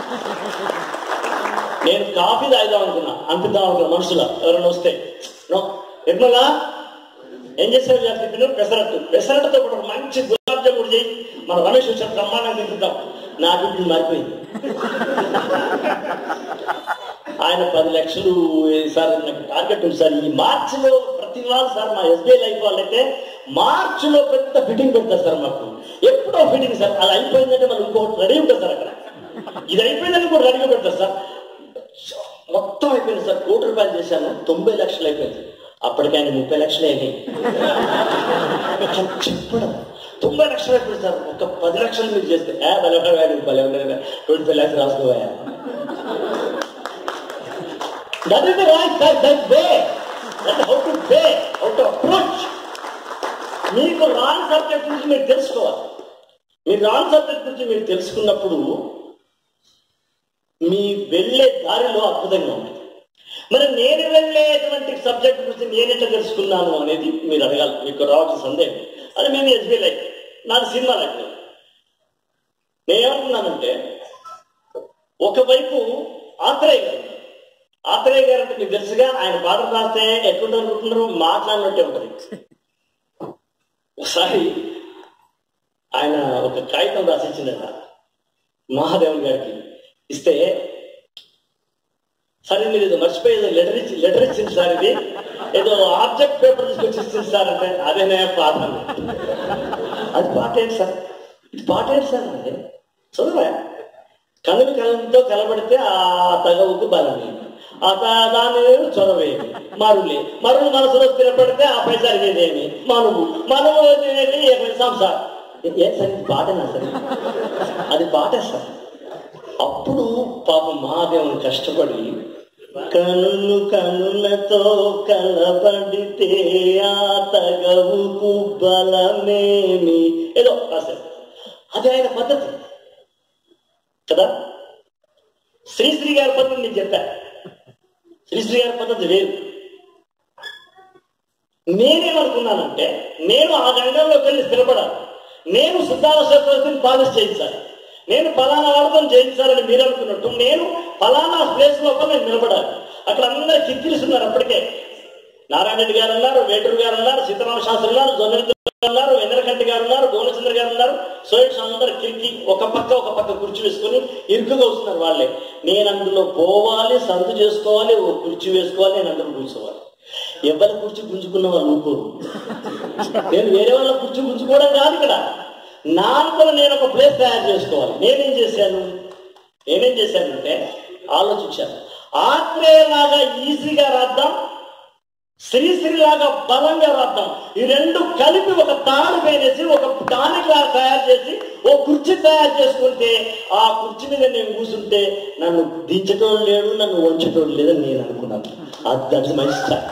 నేను కాఫీ తాగుదాం అనుకున్నా అనిపిద్దాం అనుకున్నా మనుషుల ఎవరైనా వస్తే నో ఎట్లా ఏం చేశారు జాతి టిఫిన్ పెసరట్టు పెసరట్టుతో కూడా ఒక మంచి గులాబ్ జామున్ చేయి మన రమేష్ వచ్చారు బ్రహ్మాండంగా తింటున్నాం నా టిఫిన్ మారిపోయింది ఆయన పది లక్షలు సార్ నాకు టార్గెట్ ఉంది సార్ ఈ మార్చిలో ప్రతి వాళ్ళు సార్ మా ఎస్బీఐ లైఫ్ వాళ్ళైతే మార్చిలో పెద్ద ఫిట్టింగ్ పెడతారు సార్ మాకు ఎప్పుడో ఫిట్టింగ్ సార్ అది అయిపోయిందంటే మనం ఇంకోటి రెడీ ఉంటుంది సార్ అక్కడ ఇది అయిపోయిందని ఇంకోటి రెడీగా పెడతారు సార్ మొత్తం అయిపోయింది సార్ కోటి రూపాయలు చేశాను తొంభై లక్షలు అయిపోయింది అప్పటికి ఆయన ముప్పై లక్షలు అయినాయి చెప్పడం తొంభై లక్షలు అయిపోయింది సార్ ఒక పది లక్షలు మీరు చేస్తే ఏ భలే వాడు భలే ట్వంటీ ఫైవ్ ల్యాక్స్ రాసుకోవా that is the right that that way that how to way how to approach మీకు రాంగ్ సబ్జెక్ట్ గురించి మీరు తెలుసుకోవాలి మీ రాంగ్ సబ్జెక్ట్ గురించి మీరు తెలుసుకున్నప్పుడు మీ వెళ్ళే దారిలో అద్భుతంగా ఉంటుంది మరి నేను వెళ్ళేటువంటి సబ్జెక్ట్ గురించి నేను ఎట్లా తెలుసుకున్నాను అనేది మీరు అడగాలి మీకు రావాల్సిన సందేహం అది మేము ఎస్బీ లైఫ్ నాది సినిమా లైఫ్ నేనేమనుకున్నానంటే ఒకవైపు ఆత్రేయ గారు ఆత్రేయ గారు అంటే మీకు తెలుసుగా ఆయన పాటలు రాస్తే ఎట్లుంటారు అనుకుంటున్నారు మాట్లాడినట్టే ఉంటుంది ఒకసారి ఆయన ఒక కాగితం రాసి ఇచ్చిందట మహాదేవన్ గారికి ఇస్తే సరే మీరు ఏదో మర్చిపోయేదో లెటర్ ఇచ్చి లెటర్ ఇచ్చింది సార్ ఇది ఏదో ఆబ్జెక్ట్ పేపర్ తీసుకొచ్చి ఇచ్చింది సార్ అంటే అదేనే పాట అన్నాడు. అది పాట ఏంటి సార్ ఇది పాట ఏంటి సార్ అంటే చదువా కనులు కలంతో కలబడితే ఆ తగవుకు బలమే ఆ త- దాని చొరవేమి మరులే మరులు మనసులో స్థిరపడితే ఆ పై జరిగేదేమి మనువు మనువు అనేది సంసార్ ఏం సార్ ఇది పాటనా సార్ అది పాటే సార్ అప్పుడు పాపం మహాదేవుని కష్టపడి కనులు కనులతో కలబడితే ఆ తగవుకు బలమేమి ఏదో రాశారు అది ఆయన పద్ధతి కదా శ్రీశ్రీ గారి పద్ధతి నేను చెప్పా శ్రీశ్రీ గారి పద్ధతి వేరు నేనేమనుకున్నానంటే నేను ఆ రంగంలోకి వెళ్ళి స్థిరపడాలి నేను సిద్ధాల చక్రవర్తిని పాలిష్ చేయించాలి నేను ఫలానా వాళ్ళతో చేయించాలని మీరు అనుకున్నట్టు నేను ఫలానా ప్లేస్ లోపల నేను నిలబడాలి అక్కడ అందరు కిక్కిరిస్తున్నారు అప్పటికే నారాయణ రెడ్డి గారు ఉన్నారు వేటూరు గారు ఉన్నారు సీతారామ శాస్త్రి ఉన్నారు జొన్నవిద్య గారు ఉన్నారు వెంకటకంటి గారు ఉన్నారు గోనచంద్ర గారు ఉన్నారు సోయట్స్ అందరు కిరికి ఒక పక్క ఒక పక్క కుర్చీ వేసుకొని ఇరుకుగా వస్తున్నారు వాళ్ళే నేను అందులో పోవాలి సందు చేసుకోవాలి ఓ కుర్చీ వేసుకోవాలి నేను అందులో కూర్చోవాలి ఎవరి కుర్చీ గుంజుకున్న వాళ్ళు ఊరుకోరు నేను వేరే వాళ్ళ కుర్చీ గుంజుకోవడం కాదు ఇక్కడ నా అంతలో నేను ఒక ప్లేస్ తయారు చేసుకోవాలి నేనేం చేశాను నేనేం చేశానంటే ఆలోచించాను ఆత్రేయలాగా ఈజీగా రాద్దాం శ్రీశ్రీలాగా బలంగా రాద్దాం ఈ రెండు కలిపి ఒక తాడు వేసి ఒక టానిక్ లాగా తయారు చేసి ఓ కుర్చీ తయారు చేసుకుంటే ఆ కుర్చీ మీద నేను కూర్చుంటే నన్ను దించటోడు లేడు నన్ను వంచటోడు లేదని నేను అనుకున్నాను అది దట్స్ మై స్టైల్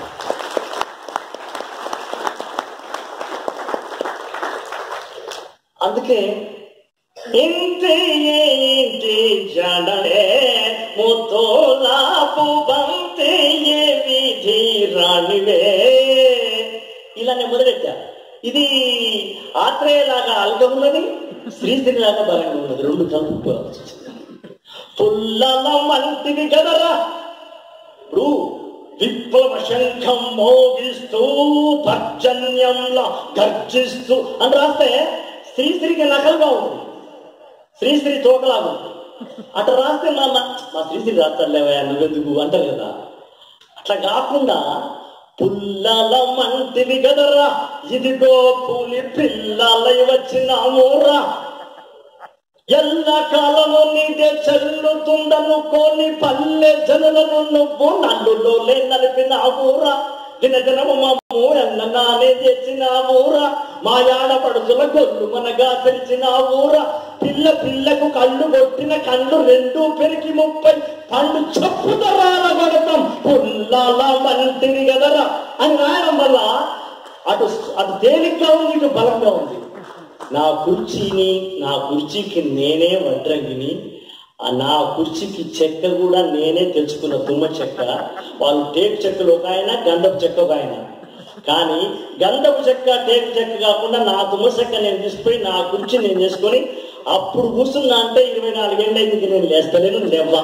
అందుకే ఇంటి ఇంటి జడలే ముతోలాపు బంతి ఏ విధి రాణివే ఇలా నేను మొదలెట్టా ఇది ఆత్రేయలాగా అల్గా ఉన్నది శ్రీశ్రీలాగా బలంగా ఉన్నది రెండు కలుపుకోవాలి పుల్లల మంటివి కదరా ఇప్పుడు విప్లవ శంఖం మోగిస్తూ పర్జన్యంలా గర్జిస్తూ అని రాస్తే శ్రీశ్రీకి నకలుగా ఉంది శ్రీశ్రీ తోకలాగా ఉంది అట్లా రాస్తే మా మా మా శ్రీశ్రీ రాస్తారులేవా నువ్వెందుకు అంటారు కదా అట్లా కాకుండా పుల్లల మంటివి కదరా ఇదిగో పులి పిల్లలై వచ్చినామోరా ఎల్ల కాలము నీదే చెల్లుతుందనుకోని పల్లె జనులను నువ్వు నల్లులోలే నలిపిన ఊరా దిన దినము మమ్ము ఎన్న నానే తెచ్చిన ఊరా మా యాడపడుచుల గొల్లు మనగా తెరిచిన ఊరా పిల్ల పిల్లకు కళ్ళు కొట్టిన కళ్ళు రెండు పెరిగి ముప్పై పండు చప్పు తరాల కొడతాం పుల్లాల మంటివి కదరా అని రాయడం వల్ల అటు అటు తేలిగ్గా ఉంది ఇటు బలంగా ఉంది నా కుర్చీని నా కుర్చీకి నేనే వడ్రంగిని ఆ నా కుర్చీకి చెక్క కూడా నేనే తెచ్చుకున్న తుమ్మ చెక్క వాళ్ళు టేక్ చెక్కలు ఒక ఆయన గంధపు చెక్క ఒక ఆయన కానీ గంధపు చెక్క టేక్ చెక్క కాకుండా నా తుమ్మ చెక్క నేను తీసుకుపోయి నా కుర్చీ నేను చేసుకొని అప్పుడు కూర్చున్నా అంటే ఇరవై నాలుగేళ్ళు అయింది నేను లేస్తలేను లేవ్వ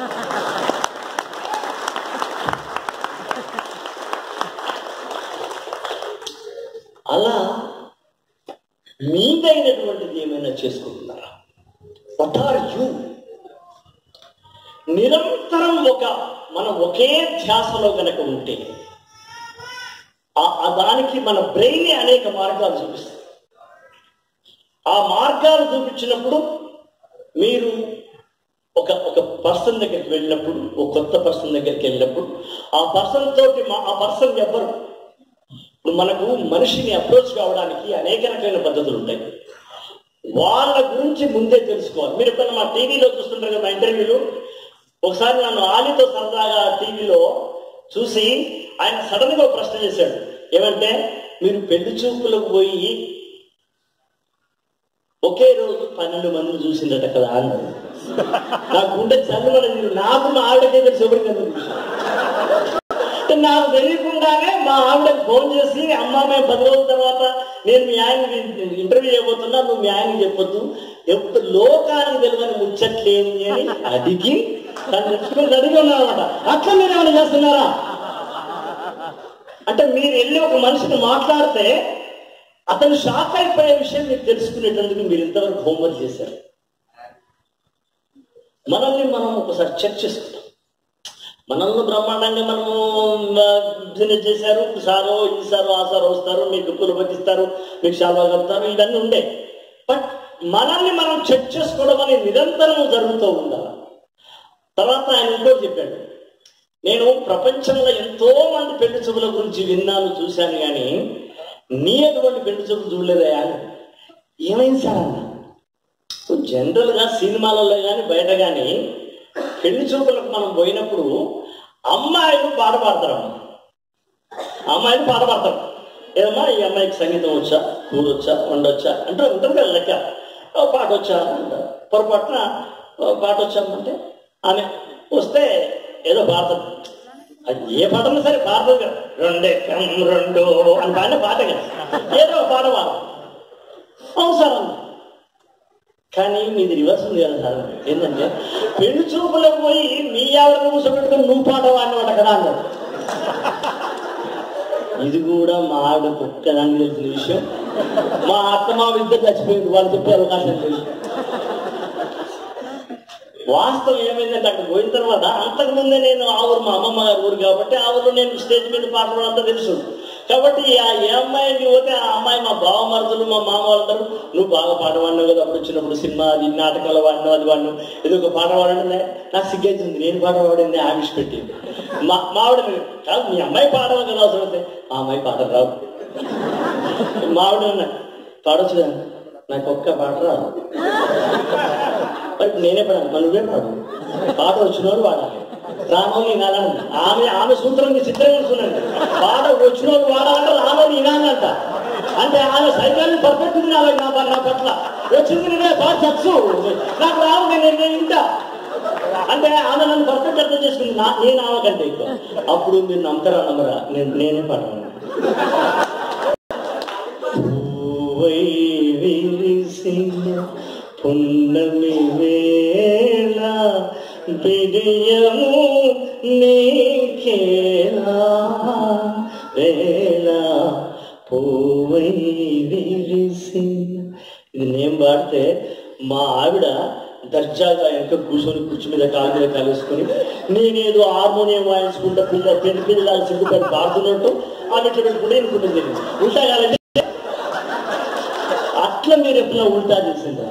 అలా మీదైనటువంటిది ఏమైనా చేసుకుంటున్నారా వాట్ ఆర్ యూ నిరంతరం ఒక మనం ఒకే ధ్యాసలో కనుక ఉంటే ఆ- ఆ దానికి మన బ్రెయిన్ అనేక మార్గాలు చూపిస్తుంది ఆ మార్గాలు చూపించినప్పుడు మీరు ఒక ఒక పర్సన్ దగ్గరికి వెళ్ళినప్పుడు ఒక కొత్త పర్సన్ దగ్గరికి వెళ్ళినప్పుడు ఆ పర్సన్ తోటి మా- ఆ పర్సన్ ఎవరు ఇప్పుడు మనకు మనిషిని అప్రోచ్ కావడానికి అనేక రకమైన పద్ధతులు ఉంటాయి వాళ్ళ గురించి ముందే తెలుసుకోవాలి మీరు ఎప్పుడైనా మా టీవీలో చూస్తుంటారు కదా మా ఇంటర్వ్యూలు ఒకసారి నన్ను ఆలితో సరదాగా టీవీలో చూసి ఆయన సడన్ గా ఒక ప్రశ్న చేశాడు ఏమంటే మీరు పెళ్లి చూపులకు పోయి ఒకే రోజు పన్నెండు మందిని చూసిందట కదా అన్నాడు నా గుండె చల్లమని నాకు మా ఆవిడకే తెలిసి ఎవరికి తెలియదు. అంటే నాకు తెలియకుండానే మా ఆవిడకి ఫోన్ చేసి అమ్మ మేము పది రోజుల తర్వాత నేను మీ ఆయనకి ఇంటర్వ్యూ చేయబోతున్నా నువ్వు మీ ఆయనకి చెప్పొద్దు ఎప్పుడు లోకానికి తెలియని ముచ్చట్లేంది అని అడిగి తను తెచ్చుకొని అడిగి ఉన్నారన్నమాట అట్లా మీరు ఏమైనా చేస్తున్నారా అంటే మీరు వెళ్ళి ఒక మనిషిని మాట్లాడితే అతను షాక్ అయిపోయే విషయం మీరు తెలుసుకునేటందుకు మీరు ఇంతవరకు హోంవర్క్ చేశారు మనల్ని మనం ఒకసారి చెక్ చేసుకుంటాం మనల్ని బ్రహ్మాండంగా మనము బిజినెస్ చేశారు సారో ఈ సారో ఆ సారో వస్తారు మీకు కులపతి ఇస్తారు మీకు శాల్వా కడతారు ఇవన్నీ ఉండే బట్ మనల్ని మనం చెక్ చేసుకోవడం అనేది నిరంతరం జరుగుతూ ఉండాలి తర్వాత ఆయన ఇంకోటి చెప్పాడు నేను ప్రపంచంలో ఎంతో మంది పెళ్లి చూపుల గురించి విన్నాను చూశాను కానీ నీ అటువంటి పెళ్లి చూపులు చూడలేదా అని ఏమైంది సార్ అన్న జనరల్ గా సినిమాలలో కానీ బయట కానీ పెళ్లి చూపులకు మనం పోయినప్పుడు అమ్మాయిలు పాట పాడతారు అమ్మ అమ్మాయిలు పాట పాడతారు ఏదమ్మా ఈ అమ్మాయికి సంగీతం వచ్చా కూర వచ్చా వండొచ్చా అంటే ఉంటుంది కదా లెక్క ఓ పాట వచ్చా అంటారు పొరపాటున ఓ పాట వచ్చామంటే ఆమె వస్తే ఏదో పాడతారు అది ఏ పాట ఉన్నా సరే పాడదు కదా రెండే కం రెండు అని పాడిన పాట కదా ఏదో ఒక పాట పాడదు అవును సార్ అన్న కానీ మీది రివర్స్ ఉంది కదా సార్ ఏంటంటే పెళ్లి చూపులకు పోయి మీ ఆవిడను కూర్చోబెట్టుకుని నువ్వు పాట వాడినమాట కదా అన్నాడు ఇది కూడా మా ఆవిడ ఒక్కదానికి తెలిసిన విషయం మా అత్త మా ఇద్దరు చచ్చిపోయింది వాళ్ళు చెప్పే అవకాశం లేదు వాస్తవం ఏమైందంటే అక్కడ పోయిన తర్వాత అంతకు ముందే నేను ఆ ఊరు మా అమ్మమ్మ గారి ఊరు కాబట్టి ఆ ఊరు నేను స్టేజ్ మీద పాటలు అంతా తెలుసు కాబట్టి ఆ ఏ అమ్మాయికి పోతే ఆ అమ్మాయి మా బావమరుదులు మా మామ వాళ్ళందరూ నువ్వు బాగా పాట పాడినావు కదా అప్పుడు వచ్చినప్పుడు సినిమా అది నాటకాలు వాడినావు అది వాడినావు ఏదో ఒక పాట పాడండి నాకు సిగ్గైతుంది నేను పాట పాడింది ఆవిష్ పెట్టి మా మావిడ కాదు మీ అమ్మాయి పాడవాలి కదా అవసరం అయితే ఆ అమ్మాయి పాట రావు మావిడ అన్నా, పాడొచ్చు కదా నాకు ఒక్క పాట రాదు మరి నేనే పాడాను మరి నువ్వే పాడు పాట వచ్చినోడు వాడాలి రానోని వినాలని ఆమె ఆమె సూత్రం చిత్రంగా చూడండి పాట వచ్చినోడు వాడాలంటే రానోని వినాలంట అంటే ఆమె సైకాన్ని పర్ఫెక్ట్ ఉంది నాకు నా నా పట్ల వచ్చింది నేనే పాట చచ్చు నాకు రావు నేను నేను ఇంటా అంటే ఆమె నన్ను పర్ఫెక్ట్ అర్థం చేసుకుంది నా నేను ఆమె కంటే ఎక్కువ అప్పుడు మీరు నమ్మకరా నమ్మరా నేను నేనే పాడను పూవై విరిసిన పున్నమి వేళ బిడియము నీకేలా వేళ పూవై విరిసిన ఇది నేను పాడితే మా ఆవిడ దర్జాగా వెనక కూర్చొని కుర్చీ మీద కాలు మీద కాలేసుకొని నేనేదో హార్మోనియం వాయించుకుంటా పిల్ల పెళ్లి పిల్లలు సిగ్గుపడి పాడుతున్నట్టు ఆమె ఇట్లా పెట్టుకుంటే అనుకుంటుంది ఉంటా కాలంటే అట్లా మీరు ఎప్పుడైనా ఉల్టా చేసిందా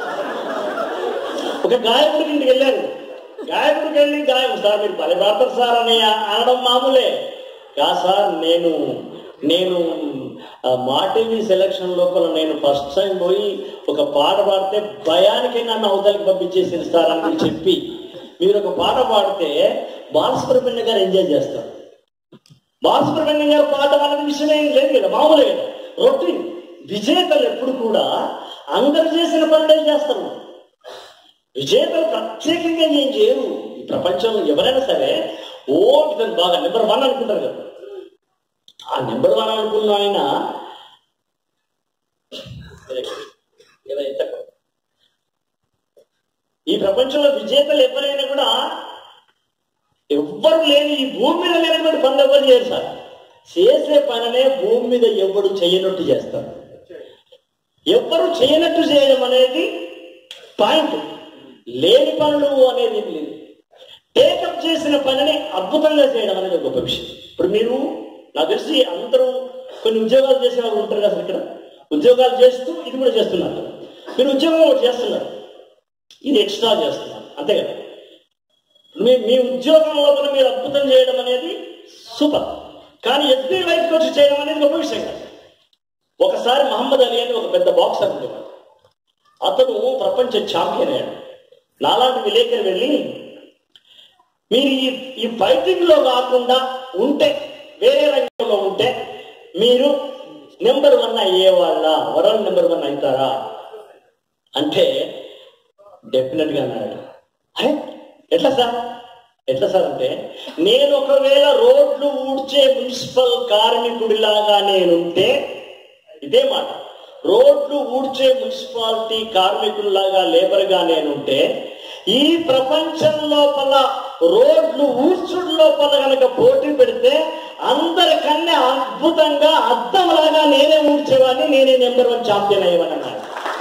ఒక గాయకుడికి ఇంటికి వెళ్ళారు గాయకుడికి వెళ్ళి గాయం సార్ మీరు పని పాడతారు సార్ అని అనడం మామూలే కా సార్ నేను నేను ఆ, మా టీవీ సెలక్షన్ లోపల నేను ఫస్ట్ టైం పోయి ఒక పాట పాడితే భయానికి నన్ను అవతలికి పంపించేసింది సార్ అని చెప్పి మీరు ఒక పాట పాడితే బాలసుబ్రహ్మణ్య గారు ఎంజాయ్ చేస్తారు బాలసుబ్రహ్మణ్యం గారు పాట అనేది విషయం ఏం లేదు కదా మామూలే కదా రొటీన్ విజేతలు ఎప్పుడు కూడా అందరు చేసిన పనులే చేస్తారు విజేతలు ప్రత్యేకంగా ఏం చేయరు ఈ ప్రపంచంలో ఎవరైనా సరే ఓ ఇతను బాగా నెంబర్ వన్ అనుకుంటారు కదా ఆ నెంబర్ వన్ అనుకున్న ఆయన ఇలా ఎత్తకు. ఈ ప్రపంచంలో విజేతలు ఎవరైనా కూడా ఎవ్వరు లేని ఈ భూమి మీద లేనటువంటి పనులు ఎవరు చేయరు సార్ చేసే పననే భూమి మీద ఎవడు చేయనట్టు చేస్తారు ఎవ్వరు చేయనట్టు చేయడం అనేది పాయింట్ లేని పనులు అనేది ఏం లేదు టేకప్ చేసిన పనిని అద్భుతంగా చేయడం అనేది గొప్ప విషయం ఇప్పుడు మీరు నాకు తెలిసి అందరూ కొన్ని ఉద్యోగాలు చేసే వాళ్ళు ఉంటారు కదా ఇక్కడ ఉద్యోగాలు చేస్తూ ఇది కూడా చేస్తున్నారు కదా. మీరు ఉద్యోగం ఒకటి చేస్తున్నారు ఇది ఎక్స్ట్రా చేస్తున్నారు అంతే కదా మీ మీ ఉద్యోగం లోపల మీరు అద్భుతం చేయడం అనేది సూపర్ కానీ ఎస్బీ వైపుకి వచ్చి చేయడం అనేది గొప్ప విషయం కాదు ఒకసారి మహమ్మద్ అలీ అని ఒక పెద్ద బాక్సర్ ఉండేవాడు అతను ప్రపంచ ఛాంపియన్ అయ్యాడు నాలాంటి విలేకరు వెళ్ళి మీరు ఈ ఈ ఫైటింగ్ లో కాకుండా ఉంటే వేరే రంగంలో ఉంటే మీరు నెంబర్ వన్ అయ్యేవాళ్ళ వరల్డ్ నెంబర్ వన్ అవుతారా అంటే డెఫినెట్ గా అన్నాడు అరే ఎట్లా సార్ ఎట్లా సార్ అంటే నేను ఒకవేళ రోడ్లు ఊడ్చే మున్సిపల్ కార్మికుడిలాగా నేనుంటే ఇదే మాట రోడ్లు ఊడ్చే మున్సిపాలిటీ కార్మికుల్లాగా లేబర్ గా నేనుంటే ఈ ప్రపంచం లోపల రోడ్లు ఊడ్చుడు లోపల కనుక పోటీ పెడితే అందరికన్నా అద్భుతంగా అద్దంలాగా నేనే ఊడ్చేవాడిని నేనే నెంబర్ వన్ ఛాంపియన్ అయ్యేవాడిని అన్నాడు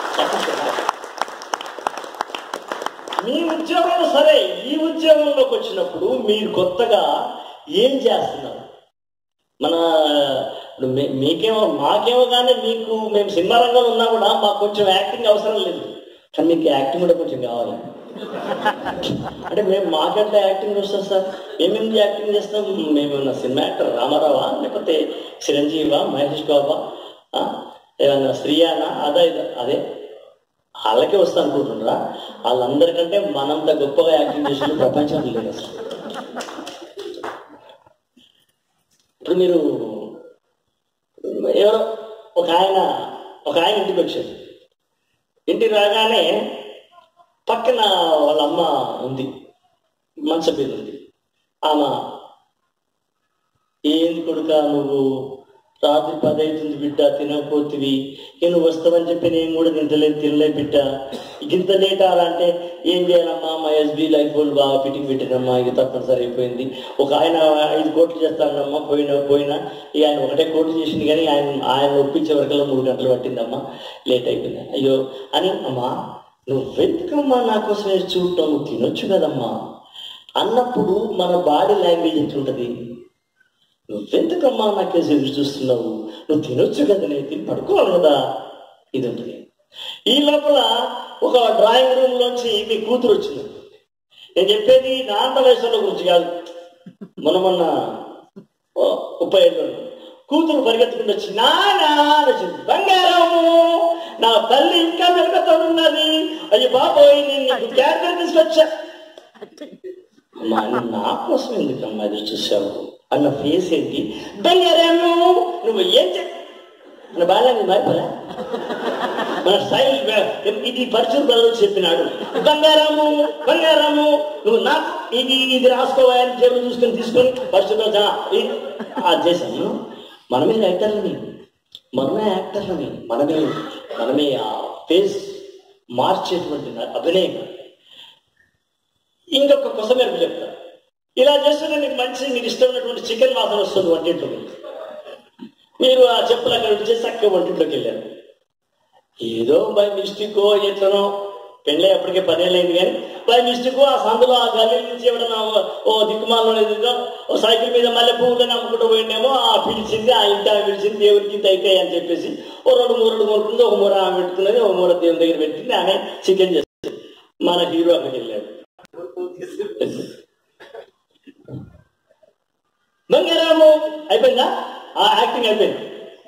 మీ ఉద్యోగం సరే ఈ ఉద్యోగంలోకి వచ్చినప్పుడు మీరు కొత్తగా ఏం చేస్తున్నారు మన ఇప్పుడు మీ- మీకేమో మాకేమో కానీ మీకు మేము సినిమా రంగంలో ఉన్నా కూడా మాకు కొంచెం యాక్టింగ్ అవసరం లేదు కానీ మీకు యాక్టింగ్ కూడా కొంచెం కావాలి అంటే మేము మాకంటే యాక్టింగ్ వస్తుంది సార్ మేమేమి యాక్టింగ్ చేస్తాం మేము సినిమా యాక్టర్ రామారావా లేకపోతే చిరంజీవా మహేష్ బాబా ఆ, ఏమన్నా శ్రీయానా అదా ఇదా అదే వాళ్ళకే వస్తా అనుకుంటున్నారా వాళ్ళందరికంటే మనంత గొప్పగా యాక్టింగ్ చేసిన ప్రపంచంలో లేదు అసలు ఇప్పుడు మీరు ఎవరో ఒక ఆయన ఒక ఆయన ఇంటికి వచ్చారు ఇంటికి రాగానే పక్కన వాళ్ళ అమ్మ ఉంది మంచం మీద ఉంది ఆమె ఏంది కొడుక నువ్వు రాత్రి పది అవుతుంది బిడ్డ తినకపోతివి ఇక నువ్వు వస్తావని చెప్పి నేను కూడా తింటలేదు తినలే బిడ్డ ఇంత లేట్ అలా అంటే ఏం చేయాలమ్మా మా ఎస్బీ లైఫ్ వాళ్ళు బాగా ఫిట్టింగ్ పెట్టినమ్మా ఇక తప్పనిసరి అయిపోయింది ఒక ఆయన ఐదు కోట్లు చేస్తానమ్మా పోయినా పోయినా ఇక ఆయన ఒకటే కోట్లు చేసింది కానీ ఆయన ఆయన ఒప్పించే వరకల్లా మూడు గంటలు పట్టిందమ్మా లేట్ అయిపోయింది అయ్యో అని అమ్మా నువ్వెందుకమ్మా నా కోసం ఎదురు చూడటం నువ్వు తినొచ్చు కదమ్మా అన్నప్పుడు మన బాడీ లాంగ్వేజ్ ఎట్లుంటది నువ్వెందుకమ్మా నాకేసి ఎదురు చూస్తున్నావు నువ్వు తినొచ్చు కదా నేను తిని పడుకోవాలి కదా ఇది ఉంటుంది ఈ లోపల ఒక డ్రాయింగ్ రూమ్ లోంచి మీ కూతురు వచ్చింది నేను చెప్పేది నా అంత వయసులో గురించి కాదు మొన్న మొన్న ఓ ముప్పై ఏళ్ళు కూతురు పరిగెత్తుకుంటూ వచ్చి నానా అని వచ్చింది బంగారము నా తల్లి ఇంకా వెనుకతో ఉన్నది అయ్యి బాబోయ్ నేను నీకు క్యారెక్టర్ తీసుకొచ్చా అమ్మా నువ్వు నా కోసం ఎందుకమ్మా ఎదురు చూసావు అన్న ఫేస్ ఏంటి బంగారము నువ్వు ఏం చే మన బాగా మారిపోరా మన స్టైల్ ఇది పరచూర్ బ్రదర్ చెప్పినాడు బంగారము బంగారము నువ్వు నాకు ఇది ఇది రాసుకోవాలని జేబులు చూసుకొని తీసుకొని పరచూర్ అది చేశాము మనమే రైటర్లని మనమే యాక్టర్లని మనమే మనమే ఆ ఫేస్ మార్చేటువంటి అభినయం ఇంకొక కొసమెరుపు చెప్తా ఇలా చేస్తుంటే మీకు మంచి మీకు ఇష్టమైనటువంటి చికెన్ వాసన వస్తుంది వంటింట్లోకి మీరు ఆ చెప్పులు అక్కడ విడిచేసి చక్కగా వంటింట్లోకి వెళ్ళారు ఏదో బై మిస్టేక్ ఎట్లనో పెళ్ళి అప్పటికే పదేళ్ళైంది కానీ బై మిస్టేక్ ఆ సందులో ఆ గల్లీ నుంచి ఎవడన్నా ఓ- ఓ దిక్కుమాలలో ఏదో ఓ సైకిల్ మీద మల్లె పువ్వులను అమ్ముకుంటూ పోయిండేమో ఆ పిలిచింది ఆ ఇంటి ఆమె పిలిచింది దేవుడికి ఇంత అయితాయి అని చెప్పేసి ఓ రెండు మూరలు కొనుక్కుంది ఒక మూర ఆమె పెట్టుకున్నది ఒక మూర దేవుని దగ్గర పెట్టింది ఆమె చికెన్ చేస్తుంది మన హీరో అక్కడికి వెళ్ళాడు బంగారాము అయిపోయిందా ఆ యాక్టింగ్ అయిపోయింది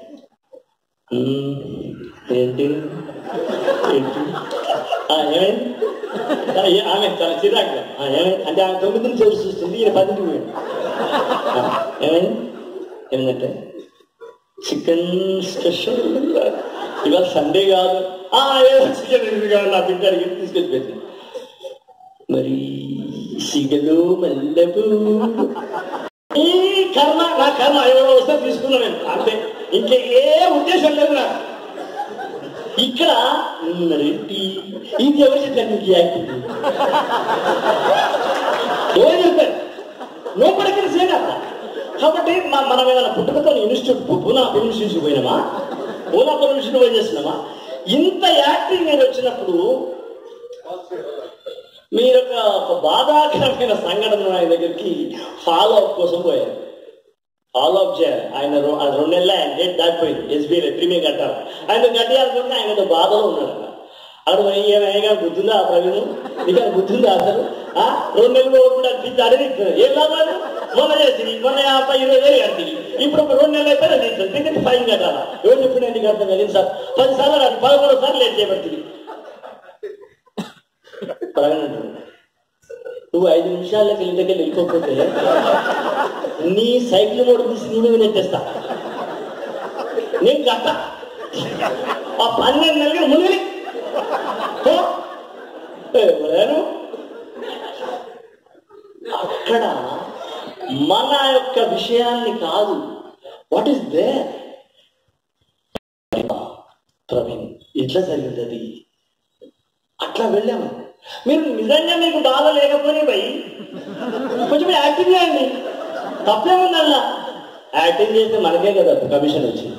మ్మ్. ఏంటి ఏంటి ఆ, ఏమైంది ఆ, ఏ- ఆమె చాలా చిరాకు ఆ, ఏమైంది అంటే ఆమె తొమ్మిది నుంచి ఎదురు చూస్తుంది ఈయన పదింటికి పోయాడు ఆ, ఏమైంది ఏమిటంటే చికెన్ స్పెషల్ ఇవాళ సండే కాదు ఆ ఏదో చికెన్ ఎందుకు కాదు నా తింటారు తీసుకొచ్చి పెట్టింది మరి సిగలు మల్లెపు ఈ కర్మ నా కర్మ ఎవరో వస్తే తీసుకున్నా నేను అంతే ఇంకే ఏ ఉద్దేశం లేదు నాకు ఇక్కడ మరేంటి ఇది ఎవరు చెప్పారు మీకు ఈ యాక్టింగ్ ఎవరు చెప్పారు లోపలికి సేనా కాబట్టి మా మనం ఏదైనా పుట్టుకతో ఇన్స్టిట్యూట్ పూనా ఫిల్మ్ ఇన్స్టిట్యూట్ పోయినామా పూనా ఫిల్మ్ ఇన్స్టిట్యూట్ పోయి చేస్తున్నామా ఇంత యాక్టింగ్ మీరు వచ్చినప్పుడు మీరు ఒక ఒక బాధాకరమైన సంఘటన ఆయన దగ్గరికి ఫాలో అప్ కోసం పోయారు ఫాలో అప్ చేయాలి ఆయన రొ- ఆ రెండు నెలలు ఆయన డేట్ దాటిపోయింది ఎస్బీఐ ప్రీమియం కట్టాలి ఆయన కట్టాలనుకుంటే ఆయన ఏదో బాధలో ఉన్నాడు అక్కడ అక్కడ పోయి ఏమైనా బుద్ధిందా ఆ ప్రవీణ్ నీకు అది బుద్ధిందా అసలు ఆ? రెండు నెలలు పోకుండా పిచ్చి అడిగి ఏం లాభాలు మొన్న చేసి మొన్న యాభై ఇరవై వేలు కట్టి ఇప్పుడు ఒక రెండు నెలలు అయిపోయినా తీస్తుంది టికెట్ ఫైన్ కట్టాలా ఎవరు చెప్పిన ఎందుకు కడతాం కదా సార్ పది సార్లు రాదు పదకొండు సార్లు లేట్ చేయబడుతుంది ప్రవీణ్ అంటున్నాడు. నువ్వు ఐదు నిమిషాలకి ఇంటికి వెళ్ళిపోతే నీ సైకిల్ మోటార్ తీసి నువ్వు నెట్టేస్తా నేను కట్ట ఆ పన్నెండు నెలలు మునిగి ఎవరాను అక్కడ మన యొక్క విషయాన్ని కాదు వాట్ ఈస్ దే ప్రవీణ్ ఎట్లా జరిగింది అది అట్లా వెళ్ళాము మీరు నిజంగా మీకు బాధ లేకపోయినా భయ్ కొంచెం యాక్టింగ్ చేయండి తప్పేముందల్లా యాక్టింగ్ చేస్తే మనకే కదా కమిషన్ వచ్చింది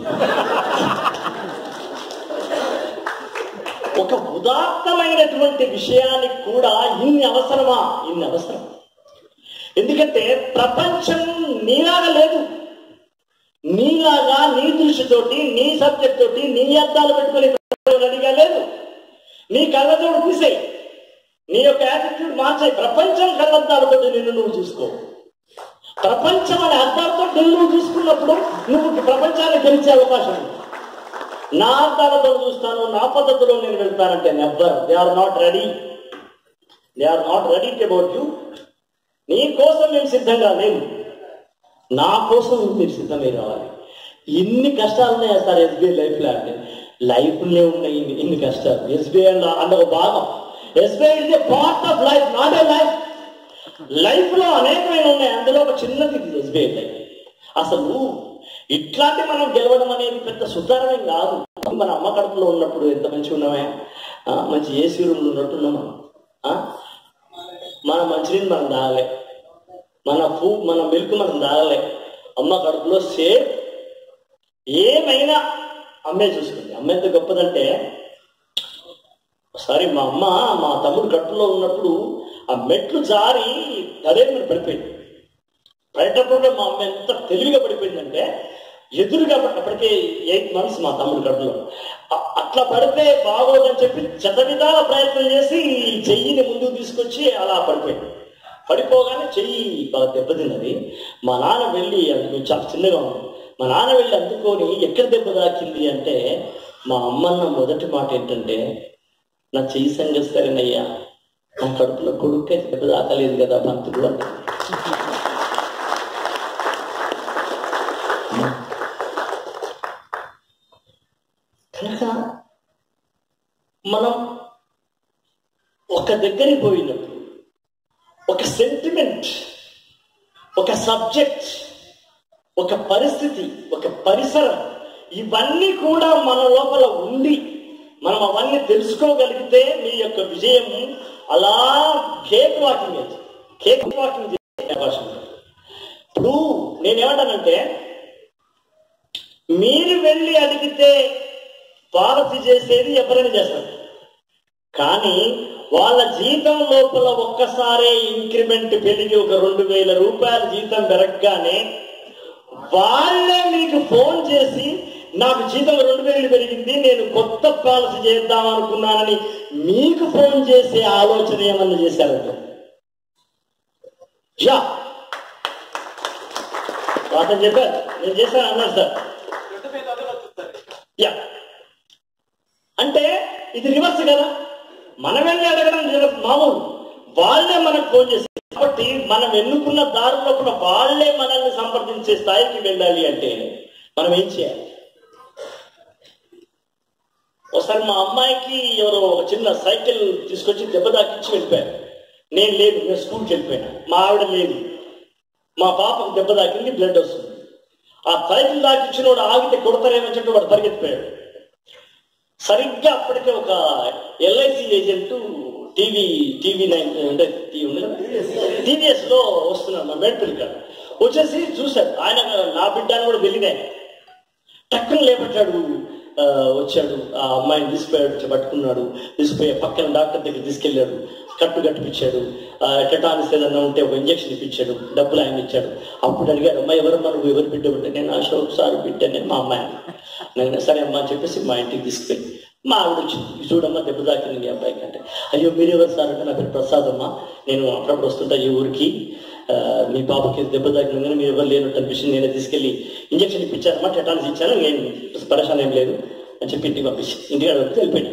ఒక ఉదాత్తమైనటువంటి విషయానికి కూడా ఇన్ని అవసరమా ఇన్ని అవసరం ఎందుకంటే ప్రపంచం నీలాగా లేదు నీలాగా నీ దృష్టితోటి నీ సబ్జెక్ట్ తోటి నీ అర్థాలు పెట్టుకుని రెడీగా లేదు నీ కళ్ళతోడు తీసేయి నీ యొక్క యాటిట్యూడ్ మార్చాయి ప్రపంచం కళ్ళద్దాలతో నిన్ను నువ్వు చూసుకో ప్రపంచం అనే అర్థాలతో నిన్ను నువ్వు చూసుకున్నప్పుడు నువ్వు ప్రపంచాన్ని గెలిచే అవకాశం ఉంది నా అర్థాలతో చూస్తాను నా పద్ధతిలో నేను వెళ్తానంటే never they are not ready they are not ready about you నీ కోసం మేము సిద్ధంగా లేము నా కోసం మీరు సిద్ధమై రావాలి ఇన్ని కష్టాలు ఉన్నాయి సార్ ఎస్బీఐ లైఫ్ లో అంటే లైఫ్లో ఉన్నాయి ఇన్ని ఇన్ని కష్టాలు ఎస్బీఐ అన్న ఒక భాగం SBI is a part of life not a life life లో అనేకమైన ఉన్నాయి అందులో ఒక చిన్నది ఎస్బీఐ లైఫ్ అసలు ఇట్లాంటి మనం గెలవడం అనేది పెద్ద సుతారమేం కాదు మన అమ్మ కడుపులో ఉన్నప్పుడు ఎంత మంచిగా ఉన్నామే ఆ, మంచి ఏసీ రూమ్లు ఉన్నట్టున్నామా ఆ? మన మంచినీళ్ళు మనం తాగలే మన ఫూ మన మిల్క్ మనం తాగలే అమ్మ కడుపులో సేఫ్ ఏమైనా అమ్మే చూసుకుంది అమ్మ ఎంత గొప్పదంటే ఒకసారి మా అమ్మ మా తమ్ముడు కడుపులో ఉన్నప్పుడు ఆ మెట్లు జారి అదే మీరు పడిపోయింది పడేటప్పుడు మా అమ్మ ఎంత తెలివిగా పడిపోయిందంటే ఎదురుగా పడి- అప్పటికే ఎయిట్ మంత్స్ మా తమ్ముడు కడుపులో అ- అట్లా పడితే బాగోదని చెప్పి చెత్త విధాల ప్రయత్నం చేసి ఈ చెయ్యిని ముందుకు తీసుకొచ్చి అలా పడిపోయింది పడిపోగానే చెయ్యి బాగా దెబ్బతిన్నది మా నాన్న వెళ్ళి అందుకు చాలా చిన్నగా ఉంది మా నాన్న వెళ్ళి అందుకొని ఎక్కడ దెబ్బ తాకింది అంటే మా అమ్మన్న మొదటి మాట ఏంటంటే నా చెయ్యి సంగతి సరేనయ్యా నా కడుపులో కొడుకే దెబ్బ తాకలేదు కదా పంతులు అంటే కనుక మనం ఒక దగ్గరికి పోయినప్పుడు ఒక సెంటిమెంట్ ఒక సబ్జెక్ట్ ఒక పరిస్థితి ఒక పరిసరం ఇవన్నీ కూడా మన లోపల ఉండి మనం అవన్నీ తెలుసుకోగలిగితే మీ యొక్క విజయం అలా కేక్ వాకింగ్ అవుతుంది. కేక్ వాకింగ్ చేసే అవకాశం ఉంది. ఇప్పుడు నేనేమంటానంటే మీరు వెళ్ళి అడిగితే పాలసీ చేసేది ఎవరైనా చేస్తారు కానీ వాళ్ళ జీతం లోపల ఒక్కసారే ఇంక్రిమెంట్ పెరిగి ఒక రెండు వేల రూపాయల జీతం పెరగగానే వాళ్ళే మీకు ఫోన్ చేసి నాకు జీతం రెండు వేలు పెరిగింది నేను కొత్త పాలసీ చేద్దాం అనుకున్నానని మీకు ఫోన్ చేసే ఆలోచన ఏమన్నా చేశారంటే యా అతను చెప్పారు నేను చేశాను అన్నారు సార్ యా అంటే ఇది రివర్స్ కదా మనం వెళ్ళి అడగడం రివర్స్ మామూలు వాళ్ళే మనకు ఫోన్ చేస్తారు కాబట్టి మనం ఎన్నుకున్న దారిలో కూడా వాళ్ళే మనల్ని సంప్రదించే స్థాయికి వెళ్ళాలి అంటే మనం ఏం చేయాలి ఒకసారి మా అమ్మాయికి ఎవరో ఒక చిన్న సైకిల్ తీసుకొచ్చి దెబ్బ తాకించి వెళ్ళిపోయారు నేను లేదు నేను స్కూల్కి వెళ్ళిపోయినా మా ఆవిడ లేదు మా పాపకు దెబ్బ తాకింది బ్లడ్ వస్తుంది ఆ సైకిల్ దాకిచ్చినోడు ఆగితే కొడతారేమని చెప్పి వాడు పరిగెత్తిపోయాడు సరిగ్గా అప్పటికే ఒక LIC agent TV TV nine అంటే టీవీఎస్ లో వస్తున్నాడు మా మేడ్పల్లి కాడ వచ్చేసి చూశాడు ఆయన నా బిడ్డ అని కూడా తెలియదే టక్కున లేపట్టాడు ఆ, వచ్చాడు ఆ అమ్మాయిని తీసుకుపోయాడు పట్టుకున్నాడు తీసుకుపోయి పక్కన డాక్టర్ దగ్గర తీసుకెళ్ళాడు కట్టు కట్టిపించాడు టెటానిస్ ఏదన్నా ఉంటే ఒక ఇంజక్షన్ ఇప్పించాడు డబ్బులు ఆయన ఇచ్చాడు అప్పుడు అడిగాడు అమ్మాయి ఎవరమ్మా నువ్వు ఎవరు బిడ్డ ఉంటే నేను అశోక్ సార్ బిడ్డ నేను మా అమ్మాయి నేను సరే అమ్మా అని చెప్పేసి మా ఇంటికి తీసుకుపోయి మా ఆవిడ వచ్చింది చూడమ్మా దెబ్బ తాకింది మీ అబ్బాయికి అంటే అయ్యో మీరు ఎవరు సార్ అంటే నా పేరు ప్రసాద్ అమ్మా నేను అప్పుడప్పుడు వస్తుంటా ఈ ఊరికి ఆ, మీ పాపకి దెబ్బ తాకింది కానీ మీరు ఎవరు లేనట్టు అనిపించింది నేనే తీసుకెళ్ళి ఇంజక్షన్ ఇప్పించానమ్మా టెటానిస్ ఇచ్చాను నేను పరేషాన్ ఏం లేదు అని చెప్పి ఇంటికి పంపించి ఇంటికి అడిగితే వెళ్ళిపోయాడు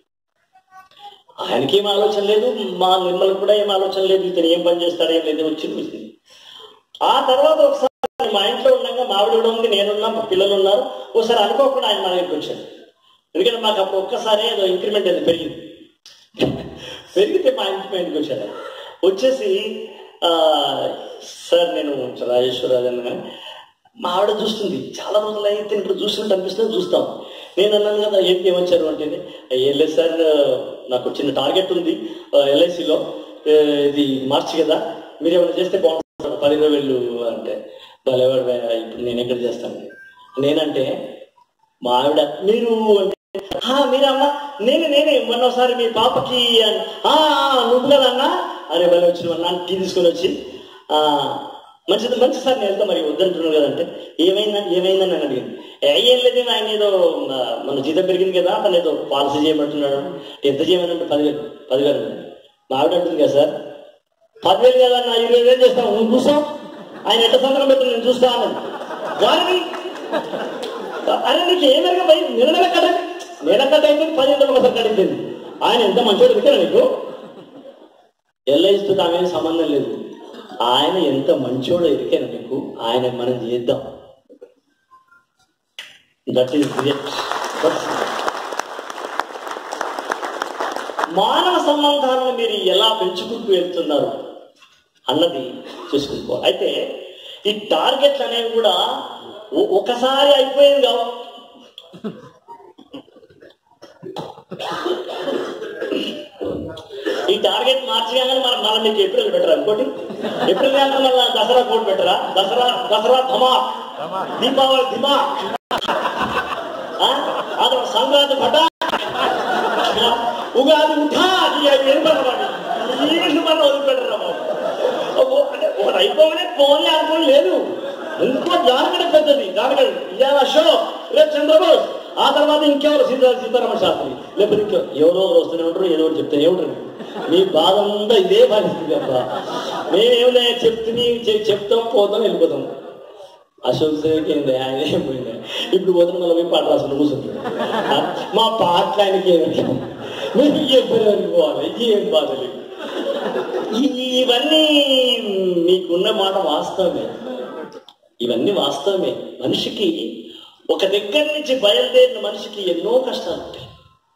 ఆయనకి ఏం ఆలోచన లేదు మా నిర్మలకు కూడా ఏం ఆలోచన లేదు ఇతను ఏం పని చేస్తాడో ఏం లేదు వచ్చి వచ్చింది ఆ తర్వాత ఒకసారి మా ఇంట్లో ఉండగా మావిడ కూడా ఉంది నేనున్నా మా పిల్లలు ఉన్నారు ఒకసారి అనుకోకుండా ఆయన మా దగ్గరికి వచ్చాడు ఎందుకంటే మాకు అప్పుడు ఒక్కసారి ఏదో ఇంక్రిమెంట్ అది పెరిగింది పెరిగితే మా ఇంటి మా ఇంటికి వచ్చాడు ఆయన. వచ్చేసి ఆ, సార్ నేను రాజేశ్వరరాజు అన్న మా ఆవిడ చూస్తుంది చాలా రోజులు అయితే ఇప్పుడు చూసినట్టు అనిపిస్తుంది చూస్తాం నేను అన్నాను కదా ఏంటి ఏమొచ్చారు అంటే ఏం లేదు సార్ నాకు చిన్న టార్గెట్ ఉంది ఎల్ఐసిలో ఇది మార్చి కదా మీరు ఏమైనా చేస్తే బాగుంటుంది పది ఇరవై వేలు అంటే వాళ్ళు ఎవరు ఇప్పుడు నేను ఎక్కడ చేస్తాను నేనంటే మా ఆవిడ మీరు అంటే "ఆ, మీరమ్మా నేను నేనే మొన్నోసారి మీ పాపకి అని, "ఆ, ఆ, నువ్వు కదన్నా అరే వాళ్ళు వచ్చిన నాన్న టీ తీసుకొని వచ్చి "ఆ, మంచిది మంచి సార్ నేను వెళ్తా మరి వద్దంటున్నాను కదంటే ఏమైందా ఏమైందని నన్ను అడిగింది "ఏ, ఏం లేదు ఆయన ఏదో ఆ, మన జీతం పెరిగింది కదా అతను ఏదో పాలసీ చేయమంటున్నాడు ఎంత చేయమనంటే పదివేలు పదివేలు మా ఆవిడ అంటుంది కదా సార్ పదివేలు కదా నా ఇరవై వేలు చేస్తాను నువ్వు చూసావు ఆయన ఎంత సంతకం పెట్టు నేను చూస్తా అన్నది వారిని అరే నీకు ఏమరగా భయం నెల నెల కట్ట నెల కట్ట అయితే పది వందల ఒకసారి కట్టింది ఆయన ఎంత మంచోడు పెట్టారు నీకు ఎల్ఐసితో ఆమె సంబంధం లేదు ఆయన ఎంత మంచోడో ఎరికాను నీకు ఆయన మనం చేద్దాం దట్ ఈస్ మానవ సంబంధాలను మీరు ఎలా పెంచుకుంటూ వెళ్తున్నారు అన్నది చూసుకుంటుకోవాలి అయితే ఈ టార్గెట్లు అనేవి కూడా ఒ- ఒకసారి అయిపోయేది కావు ఈ టార్గెట్ మార్చి కానీ మన మన మీకు ఏప్రిల్ పెట్టరా ఇంకోటి ఏప్రిల్ కానీ మళ్ళీ దసరా కోడ్ పెట్టరా దసరా దసరా ధమా దీపావళి ధిమా ఆ? ఆ తర్వాత సంక్రాంతి పటా ఉగాది ఉఠా అది ఏర్పడమాట ఈ మన వదిలిపెట్టరా బాబు ఓ, అంటే ఒకటి అయిపోగానే పోనీ అనుకోని లేదు ఇంకో దానికంటే పెద్దది దానికంటే ఇవాళ అశోక్ రేపు చంద్రబోస్ ఆ తర్వాత ఇంకెవరు సీతా సీతారామ శాస్త్రి లేకపోతే ఇంకో ఎవరో ఒకరు వస్తూనే ఉంటారు ఏదో ఒకటి చెప్తూనే ఉంటారు మీ బాధ అంతా ఇదే పరిస్థితి అబ్బా మేమేమిలే చెప్తుని చె- చెప్తాం పోతాం వెళ్ళిపోతాం అశోక్ సేవకి ఏంది ఆయన ఏం పోయింది ఇప్పుడు పోతే మళ్ళీ పోయి పాట రాసుకుని కూర్చుంటాడు ఆ, మా పాటలు ఆయనకి ఏమి మీరు ఎవ్వరు అనుకోవాలి ఏం బాధ లేదు ఈ- ఇవన్నీ మీకున్న మాట వాస్తవమే ఇవన్నీ వాస్తవమే మనిషికి ఒక దగ్గర నుంచి బయలుదేరిన మనిషికి ఎన్నో కష్టాలు ఉంటాయి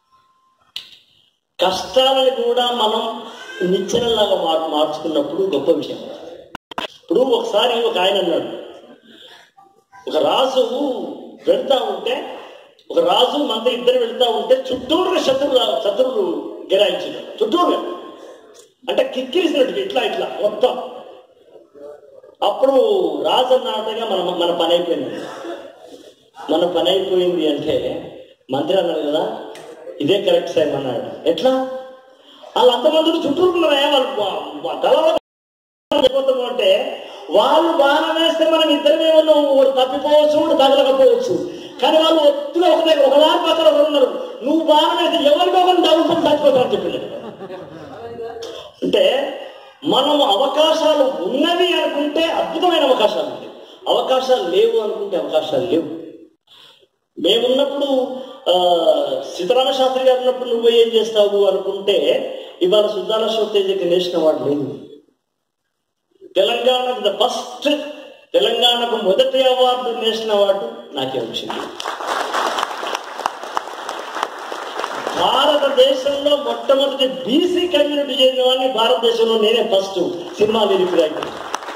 కష్టాలను కూడా మనం నిచ్చెనలాగా మార్ మార్చుకున్నప్పుడు గొప్ప విషయం ఇప్పుడు ఒకసారి ఒక ఆయన అన్నాడు ఒక రాజు వెళ్తా ఉంటే ఒక రాజు మంత్రి ఇద్దరు వెళ్తా ఉంటే చుట్టూరు శత్రువు శత్రువులు గిరాయించారు చుట్టూరు అంటే కిక్కిరిసినట్టు ఇట్లా ఇట్లా మొత్తం అప్పుడు రాజు అన్నట్టుగా మన మన పని అయిపోయింది మన పని అయిపోయింది అంటే మంత్రి అన్నాడు కదా ఇదే కరెక్ట్ టైం అన్నాడు ఎట్లా వాళ్ళు అంతమంది చుట్టూరుకున్నారా వాళ్ళు తలలో అయిపోతాము అంటే వాళ్ళు బాణం వేస్తే మనం ఇద్దరమే ఉన్నాం ఒకడు తప్పిపోవచ్చు ఒకడు తగలకపోవచ్చు కానీ వాళ్ళు ఒత్తుగా ఒక దగ్గర ఒకదాని పక్కన ఒకరు ఉన్నారు నువ్వు బాణం వేస్తే ఎవరికో ఒకరు డబ్బులు పని చచ్చిపోతారని చెప్పింది అంటే మనం అవకాశాలు ఉన్నవి అనుకుంటే అద్భుతమైన అవకాశాలు ఉంటాయి అవకాశాలు లేవు అనుకుంటే అవకాశాలు లేవు మేమున్నప్పుడు ఆ, సీతారామ శాస్త్రి గారు ఉన్నప్పుడు నువ్వు ఏం చేస్తావు అనుకుంటే ఇవాళ సుద్దాల షోతేజకి నేషనల్ అవార్డు లేదు తెలంగాణ ద ఫస్ట్ తెలంగాణకు మొదటి అవార్డు నేషనల్ అవార్డు నాకే వచ్చింది భారతదేశంలో మొట్టమొదటి బీసీ కమ్యూనిటీ చెందిన వాడిని భారతదేశంలో నేనే ఫస్ట్ సినిమా లిరిక్ రైటర్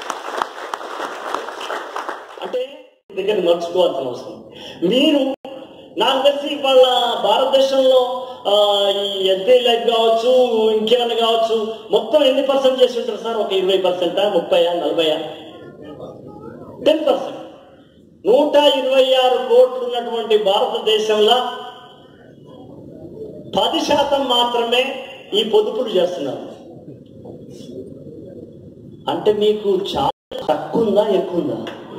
అంటే దగ్గర మర్చుకోవాల్సిన అవసరం మీరు నాకు తెలిసి వాళ్ళ భారతదేశంలో ఆ, ఈ ఎస్బీఐ లైఫ్ కావచ్చు ఇంకేమైనా కావచ్చు మొత్తం ఎన్ని పర్సెంట్ చేసి ఉంటారు సార్ ఒక ఇరవై పర్సెంటా ముప్పయా నలభైయా టెన్ పర్సెంట్ నూట ఇరవై ఆరు కోట్లు ఉన్నటువంటి భారతదేశంలో పది శాతం మాత్రమే ఈ పొదుపులు చేస్తున్నారు అంటే మీకు చాలా తక్కువ ఉందా ఎక్కువ ఉందా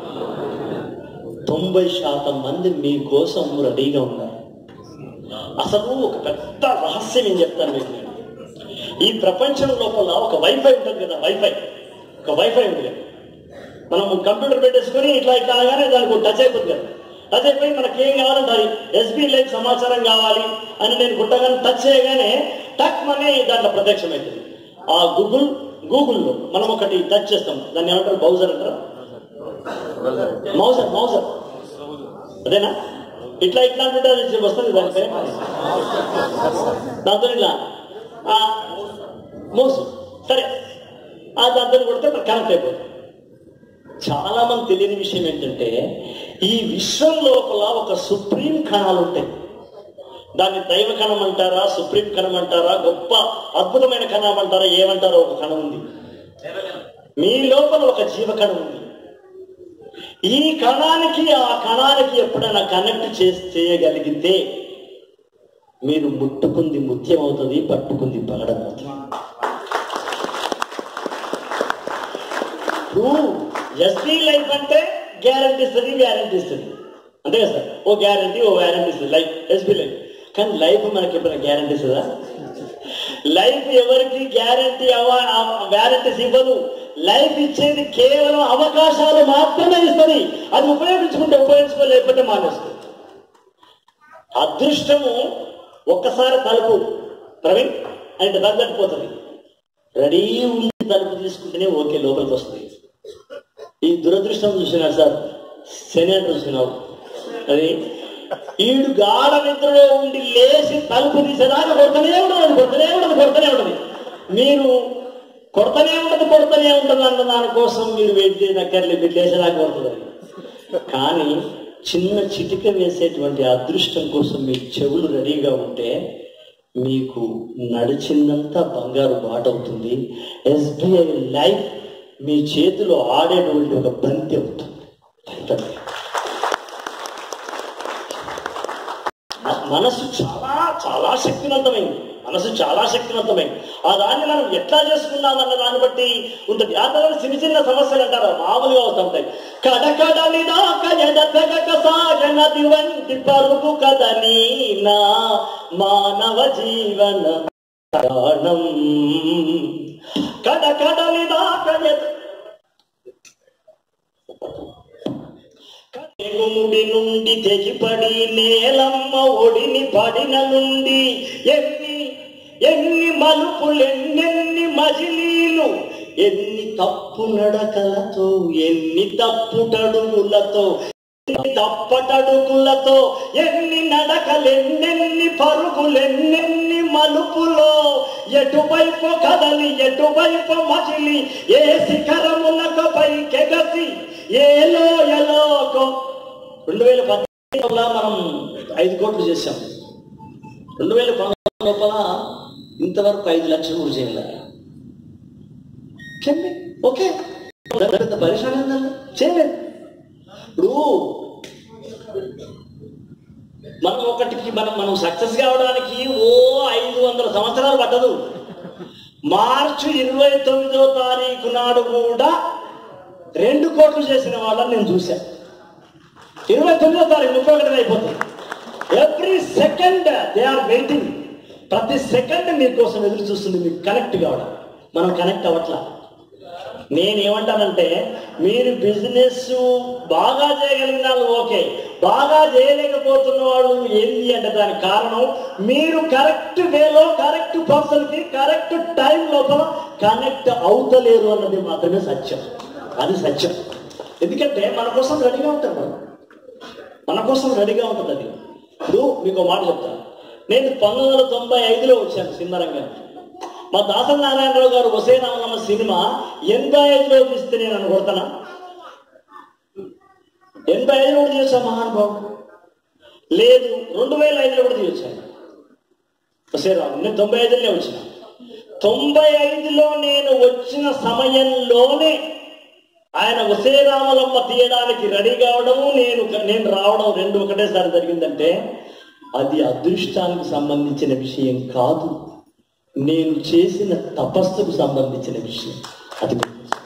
తొంభై శాతం మంది మీకోసం రెడీగా ఉన్నారు అసలు ఒక పెద్ద రహస్యం ఏం చెప్తాను మీకు నేను ఈ ప్రపంచం లోపల ఒక వైఫై ఉంటుంది కదా వైఫై ఒక వైఫై ఉంది కదా మనం కంప్యూటర్ పెట్టేసుకొని ఇట్లా ఇట్లా అనగానే దానికి టచ్ అయిపోతుంది కదా టచ్ అయిపోయి మనకి ఏం కావాలంటే అది ఎస్బీ లైఫ్ సమాచారం కావాలి అని నేను గుట్టగానే టచ్ చేయగానే టక్ మనే దాంట్లో ప్రత్యక్షమవుతుంది ఆ గూగుల్ గూగుల్లో మనం ఒకటి టచ్ చేస్తాం దాన్ని ఏమంటారు బౌజర్ అంటారా మౌజర్ మౌజర్ అదేనా ఇట్లా ఇట్లా అంటే అది వస్తుంది దానిపై దాంతో ఇట్లా ఆ, మౌస్ సరే ఆ దాంతో కొడితే కనెక్ట్ అయిపోతుంది చాలా మంది తెలియని విషయం ఏంటంటే ఈ విశ్వం లోపల ఒక సుప్రీం కణాలు ఉంటాయి దాన్ని దైవ కణం అంటారా సుప్రీం కణం అంటారా గొప్ప అద్భుతమైన కణం అంటారా ఏమంటారో ఒక కణం ఉంది మీ లోపల ఒక జీవ కణం ఉంది ఈ కణానికి ఆ కణానికి ఎప్పుడైనా కనెక్ట్ చేసి చేయగలిగితే మీరు ముట్టుకుంది ముత్యం అవుతుంది పట్టుకుంది పగడం అవుతుంది ఇప్పుడు ఎస్బీ లైఫ్ అంటే గ్యారంటీ ఇస్తుంది గ్యారంటీ ఇస్తుంది అంతే కదా సార్ ఓ గ్యారంటీ ఓ వ్యారంటీ ఇస్తుంది లైఫ్ ఎస్బీ లైఫ్ కానీ లైఫ్ మనకి ఎప్పుడైనా గ్యారంటీ ఇస్తుందా లైఫ్ ఎవరికి గ్యారంటీ వ్యారంటీస్ ఇవ్వదు లైఫ్ ఇచ్చేది కేవలం అవకాశాలు మాత్రమే ఇస్తుంది అది ఉపయోగించుకుంటే ఉపయోగించుకో లేకపోతే మానేస్తుంది అదృష్టము ఒక్కసారి తలుపు ప్రవీణ్ అంటే తగ్గట్టిపోతుంది రెడీ ఉండి తలుపు తీసుకుంటేనే ఓకే లోపలికి వస్తుంది ఈ దురదృష్టం చూసినాడు సార్ శని అంటే చూసినావు అది ఈడు గాఢ నిద్రలో ఉండి లేచి తలుపు తీసేదాకా కొడుతూనే ఉండదు కొడుతూనే ఉండదు కొడుతూనే ఉండదు మీరు కొడతనే ఉండదు కొడతనే ఉండదు అన్న దానికోసం మీరు వెయిట్ చేయనక్కర్లేదు మీరు లేచేదాకా కొడుతుంది కానీ చిన్న చిటిక వేసేటువంటి అదృష్టం కోసం మీ చెవులు రెడీగా ఉంటే మీకు నడిచిందంతా బంగారు బాట అవుతుంది ఎస్బీఐ లైఫ్ మీ చేతిలో ఆడేటువంటి ఒక బంతి అవుతుంది అంతే. మ- మనసు చాలా చాలా శక్తివంతమైంది మనసు చాలా శక్తివంతమైంది ఆ దాన్ని మనం ఎట్లా చేసుకున్నాం అన్న దాన్ని బట్టి ఉంటుంది ఆ తర్వాత చిన్న చిన్న సమస్యలు అంటారు మామూలుగా వస్తుంటాయి కడకడలి దాకా ఎడతెగక సాగనది వంటి పరుగు కదని నా మానవ జీవన ప్రాణం కడకడలి దాకా ఎద ఎగుముడి నుండి తెగిపడి నేలమ్మ ఒడిని పడిన నుండి ఎన్ని ఎన్ని మలుపులెన్నెన్ని మజిలీలు ఎన్ని తప్పు నడకలతో ఎన్ని తప్పుటడుగులతో ఎన్ని తప్పటడుగులతో ఎన్ని నడకలెన్నెన్ని పరుగులెన్నెన్ని మలుపులో ఎటువైపు కదలి ఎటువైపు మజిలి ఏ శిఖరమునకు పైకెగసి ఏ లోయలోకో రెండు వేల పద్దెనిమిదిలో మనం ఐదు కోట్లు చేశాం రెండు వేల పంతొమ్మిది లోపల ఇంతవరకు ఐదు లక్షలు కూడా చేయాలి చెప్పండి ఓకే పెద్ద పరిశ్రమ ఏంటండి? చేయలేదు ఇప్పుడు మనం ఒకటికి మనం మనం సక్సెస్ కావడానికి ఓ ఐదు వందల సంవత్సరాలు పట్టదు మార్చి ఇరవై తొమ్మిదో తారీఖు నాడు కూడా రెండు కోట్లు చేసిన వాళ్ళని నేను చూశాను ఇరవై తొమ్మిదో తారీఖు ముప్పై ఒకటి అయిపోతుంది every second they are waiting ప్రతి సెకండ్ మీకోసం ఎదురు చూస్తుంది మీకు కనెక్ట్ కావడం మనం కనెక్ట్ అవ్వట్లా నేనేమంటానంటే మీరు బిజినెస్ బాగా చేయగలిగిన వాళ్ళు ఓకే బాగా చేయలేకపోతున్న వాళ్ళు ఏంది అంటే దానికి కారణం మీరు కరెక్ట్ వేలో కరెక్ట్ పర్సన్ కి కరెక్ట్ టైం లోపల కనెక్ట్ అవుతలేరు అన్నది మాత్రమే సత్యం అది సత్యం ఎందుకంటే మన కోసం రెడీగా ఉంటారు మనం మన కోసం రెడీగా ఉంటుంది అది ఇప్పుడు మీకు ఒక మాట చెప్తాను నేను పంతొమ్మిది వందల తొంభై ఐదులో వచ్చాను సినిమా రంగానికి మా దాసరి నారాయణరావు గారు వసే రామలమ్మ సినిమా ఎనభై ఐదులో తీస్తే నేను అనుకుంటున్నా ఎనభై ఐదులో కూడా చేశాను మహానుభావుడు లేదు రెండు వేల ఐదులో కూడా తీయొచ్చాను వసే రాము నేను తొంభై ఐదులోనే వచ్చిన తొంభై ఐదులో నేను వచ్చిన సమయంలోనే ఆయన వసే రామలమ్మ తీయడానికి రెడీ కావడము నేను నేను రావడం రెండు ఒకటేసారి జరిగిందంటే అది అదృష్టానికి సంబంధించిన విషయం కాదు నేను చేసిన తపస్సుకు సంబంధించిన విషయం అది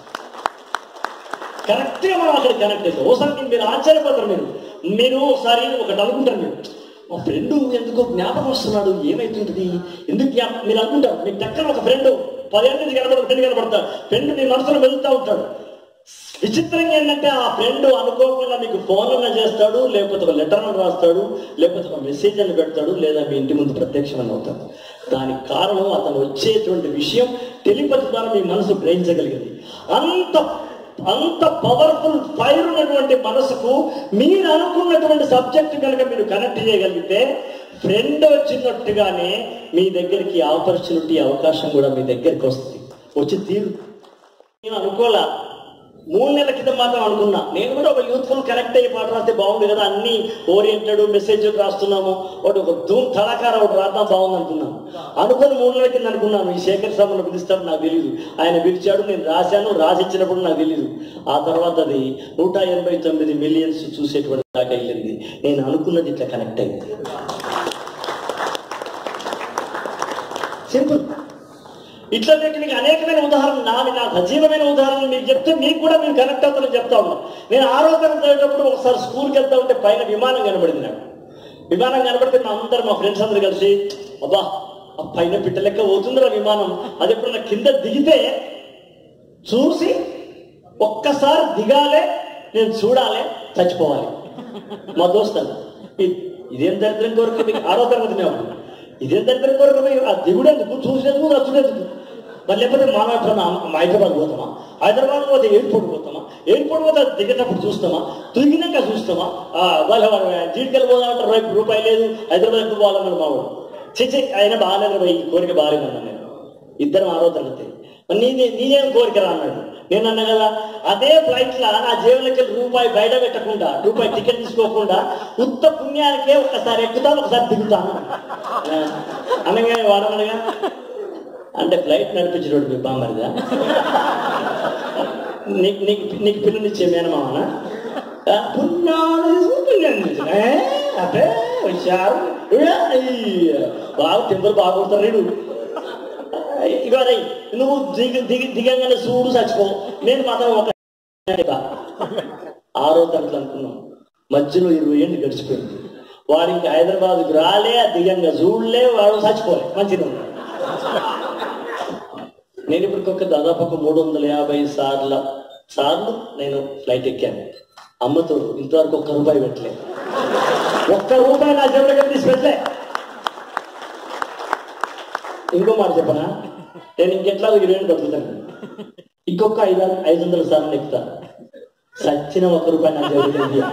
కరెక్ట్గా మనం అక్కడ కనెక్ట్ అవుతాం ఓసారి మీరు ఆశ్చర్యపోతారు మీరు మీరు ఒకసారి ఒకటి అనుకుంటారు మీరు మా ఫ్రెండ్ ఎందుకో జ్ఞాపకం వస్తున్నాడు ఏమైతుంటది ఎందుకు జ్ఞాపకం మీరు అనుకుంటారు మీకు దగ్గర ఒక ఫ్రెండ్ పదేళ్ళ నుంచి కనబడదు ఫ్రెండ్ కనబడతాడు ఫ్రెండ్ మీ మనసులో వెళ్తూ ఉంటాడు విచిత్రంగా ఏంటంటే ఆ ఫ్రెండ్ అనుకోకుండా మీకు ఫోన్ అన్న చేస్తాడు లేకపోతే ఒక లెటర్ అని రాస్తాడు లేకపోతే ఒక మెసేజ్ అని పెడతాడు లేదా మీ ఇంటి ముందు ప్రత్యక్షమని అవుతాడు దానికి కారణం అతను వచ్చేటువంటి విషయం టెలిపతి ద్వారా మీ మనసు గ్రహించగలిగింది అంత అంత పవర్ఫుల్ ఫైర్ ఉన్నటువంటి మనసుకు మీరు అనుకున్నటువంటి సబ్జెక్ట్ కనుక మీరు కనెక్ట్ చేయగలిగితే ఫ్రెండ్ వచ్చినట్టుగానే మీ దగ్గరికి ఆపర్చునిటీ అవకాశం కూడా మీ దగ్గరికి వస్తుంది వచ్చి తీరు నేను అనుకోలే మూడు నెలల క్రితం మాత్రం అనుకున్నా నేను కూడా ఒక యూత్ఫుల్ కనెక్ట్ అయ్యి పాట రాస్తే బాగుంది కదా అన్ని ఓరియంటెడ్ మెసేజ్ రాస్తున్నాము ఒకటి ఒక ధూమ్ కళాకార ఒకటి రాద్దాం బాగుంది అనుకున్నాను అనుకుని మూడు నెలల కింద అనుకున్నాను ఈ శేఖర్ సభను పిలుస్తాడు నాకు తెలియదు ఆయన పిలిచాడు నేను రాశాను రాసిచ్చినప్పుడు నాకు తెలియదు ఆ తర్వాత అది నూట ఎనభై తొమ్మిది మిలియన్స్ చూసేటువంటి దాకా వెళ్ళింది నేను అనుకున్నది ఇట్లా కనెక్ట్ అయింది సింపుల్ ఇట్లా మీకు మీకు అనేకమైన ఉదాహరణలు నావి నా సజీవమైన ఉదాహరణలు మీకు చెప్తే మీకు కూడా మీరు కనెక్ట్ అవుతారని చెప్తా ఉన్నా నేను ఆరో తరగతి చదివేటప్పుడు ఒకసారి స్కూల్కి వెళ్తా ఉంటే పైన విమానం కనబడింది నాకు విమానం కనబడితే మా అందరు మా ఫ్రెండ్స్ అందరు కలిసి అబ్బా ఆ పైన పిట్ట లెక్క పోతుందిరా విమానం అది ఎప్పుడన్నా కింద దిగితే చూసి ఒక్కసారి దిగాలే నేను చూడాలి చచ్చిపోవాలి మా దోస్తు ఇ- ఇదేం దరిద్రం కోరిక మీకు ఆరో తరగతి మేము ఇదేం దరిద్రం కోరిక మీకు ఆ దిగుడు ఎందుకు చూసేందుకు రచ్చుడేందుకు మరి లేకపోతే మానవ మా హైదరాబాద్ పోతామా హైదరాబాద్ పోతే ఎయిర్పోర్ట్ పోతామా ఎయిర్పోర్ట్ పోతే అది దిగేటప్పుడు చూస్తామా దిగినాక చూస్తామా ఆ, వాళ్ళ జీడికెళ్ళి పోదామంటారు రేపు రూపాయి లేదు హైదరాబాద్ ఎప్పుడు పోవాలన్నాడు మావాడు చిచి ఆయన బాగాలేదు ఈ కోరిక బాగాలేదన్నా నేను ఇద్దరం ఆరో తరగతి మరి నీదే నీదేం కోరిక రా అన్నాడు నేను అన్నా కదా అదే ఫ్లైట్ లా నా జేబులకి రూపాయి బయట పెట్టకుండా రూపాయి టికెట్ తీసుకోకుండా ఉత్త పుణ్యానికే ఒకసారి ఎక్కుతాను ఒకసారి దిగుతాను ఆ, అనగా వాడమనగా అంటే ఫ్లైట్ నడిపించేటోడు మీ బామ్మరిదా నీకు నీకు నీకు పిల్లనిచ్చే మేనమామనా ఆ, పుణ్యాలు పుణ్యం తెచ్చిన. ఏ? అబ్బే వచ్చారు ఏ, అయ్య. బాగా టెంపర్ బాగా కొడతారు వీడు ఇగో రేయ్, నువ్వు దిగి దిగి దిగంగానే చూడు చచ్చిపో నేను మాత్రం ఒక ఆరో తరగతి అనుకున్నాం మధ్యలో ఇరవై ఏళ్ళు గడిచిపోయింది వాడు ఇంకా హైదరాబాద్కి రాలే దిగంగా చూడలే వాడు చచ్చిపోలే మంచిగా ఉన్నాడు నేను ఇప్పటికొక దాదాపు ఒక మూడు వందల యాభై సార్ల సార్లు నేను ఫ్లైట్ ఎక్కాను అమ్మతో ఇంతవరకు ఒక్క రూపాయి పెట్టలేదు ఒక్క రూపాయి నా జేబులో తీసి పెట్టలే ఇంకో మాట చెప్పనా నేను ఇంకెట్లా ఇరవై ఏళ్ళు బతుకుతాను ఇంకొక ఐదు ఐదు వందల సార్లు ఎక్కుతా సచ్చిన ఒక్క రూపాయి నా జేబులో తీయ.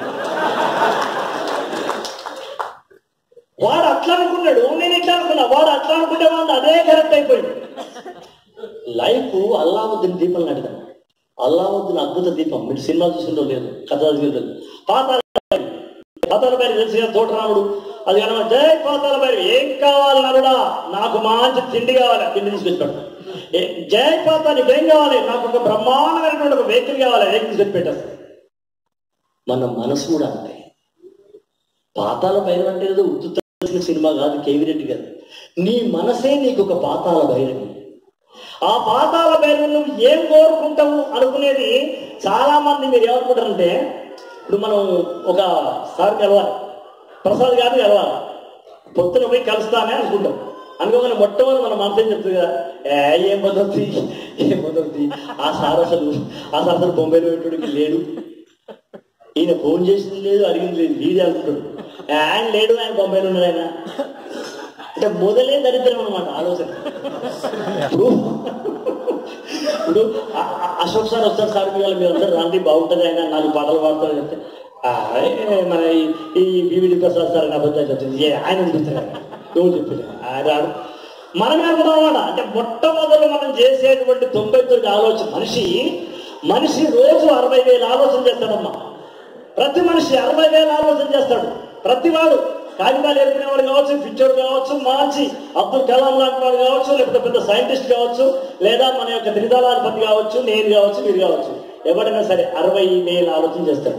వాడు అట్లా అనుకున్నాడు నేను ఇట్లా అనుకున్నా వాడు అట్లా అనుకుంటే వాడు అదే కరెక్ట్ అయిపోయింది లైఫ్ అల్లావుద్దీన్ దీపం లాంటిది అల్లావుద్దీన్ అద్భుత దీపం మీరు సినిమా చూసిందో లేదు కథ చదివిందో పాతాల భైరవి. పాతాల భైరవి తెలిసిన తోటరాముడు అది కనుక జై పాతాల భైరవి ఏం కావాలి నరుడా నాకు మంచి తిండి కావాలి తిండి తీసుకొచ్చాడు జై పాత నీకు ఏం కావాలి నాకు ఒక బ్రహ్మాండమైనటువంటి ఒక వెహికల్ కావాలి వెహికల్ తీసుకొచ్చి పెట్టేస్తాడు మన మనసు కూడా అంతే పాతాల భైరవి అంటే ఏదో ఉత్తున్న సినిమా కాదు కేవిరెడ్డి గారు నీ మనసే నీకు ఒక పాతాల భైరవి ఆ పాతాల భైరవి నువ్వు ఏం కోరుకుంటావు అనుకునేది చాలా మంది మీరు ఏమనుకుంటారంటే ఇప్పుడు మనం ఒక సార్ కలవాలి ప్రసాద్ గారిని కలవాలి పొద్దున పోయి కలుస్తానే అనుకుంటాం అనుకోగానే మొట్టమొదటి మన మనసు ఏం చెప్తుంది కదా ఏ ఏం మొదలుతుంది ఏం మొదలుతుంది ఆ సార్ అసలు ఆ సార్ అసలు బొంబాయిలో పెట్టడానికి లేడు ఈయన ఫోన్ చేసింది లేదు అడిగింది లేదు వీడే అనుకుంటాడు ఆయన లేడు ఆయన బొంబాయిలో ఉన్నాడు ఆయన అంటే మొదలే దరిద్రం అనమాట ఆలోచన ఇప్పుడు ఇప్పుడు అ- అ- అశోక్ సార్ వస్తారు సార్ మీరు మీరు అందరూ రండి బాగుంటుంది ఆయన నాలుగు పాటలు పాడతారు చెప్తే "ఆ, ఏ, మన ఈ- ఈ బీవీడి ప్రసాద్ సార్ అని అబద్ధాలు చెప్తుంది ఏ ఆయన అనిపిస్తారు నువ్వు చెప్పిన ఆయన మనమే అనుకున్నామన్నమాట అంటే మొట్టమొదలు మనం చేసేటువంటి తొంభై తొమ్మిది ఆలోచన మనిషి మనిషి రోజు అరవై వేలు ఆలోచన చేస్తాడమ్మా ప్రతి మనిషి అరవై వేల ఆలోచన చేస్తాడు ప్రతి వాడు కాగితాలు ఎరుకునేవాడు కావచ్చు పిచ్చోడు కావచ్చు మంచి అబ్దుల్ కలాం లాంటి వాడు కావచ్చు లేకపోతే పెద్ద సైంటిస్ట్ కావచ్చు లేదా మన యొక్క త్రిదళాధిపతి కావచ్చు నేను కావచ్చు మీరు కావచ్చు ఎవరైనా సరే అరవై వేల ఆలోచన చేస్తాడు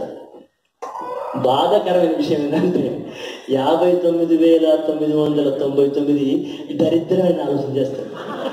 బాధాకరమైన విషయం ఏంటంటే యాభై తొమ్మిది వేల తొమ్మిది వందల తొంభై తొమ్మిది దరిద్రమైన ఆలోచన చేస్తాడు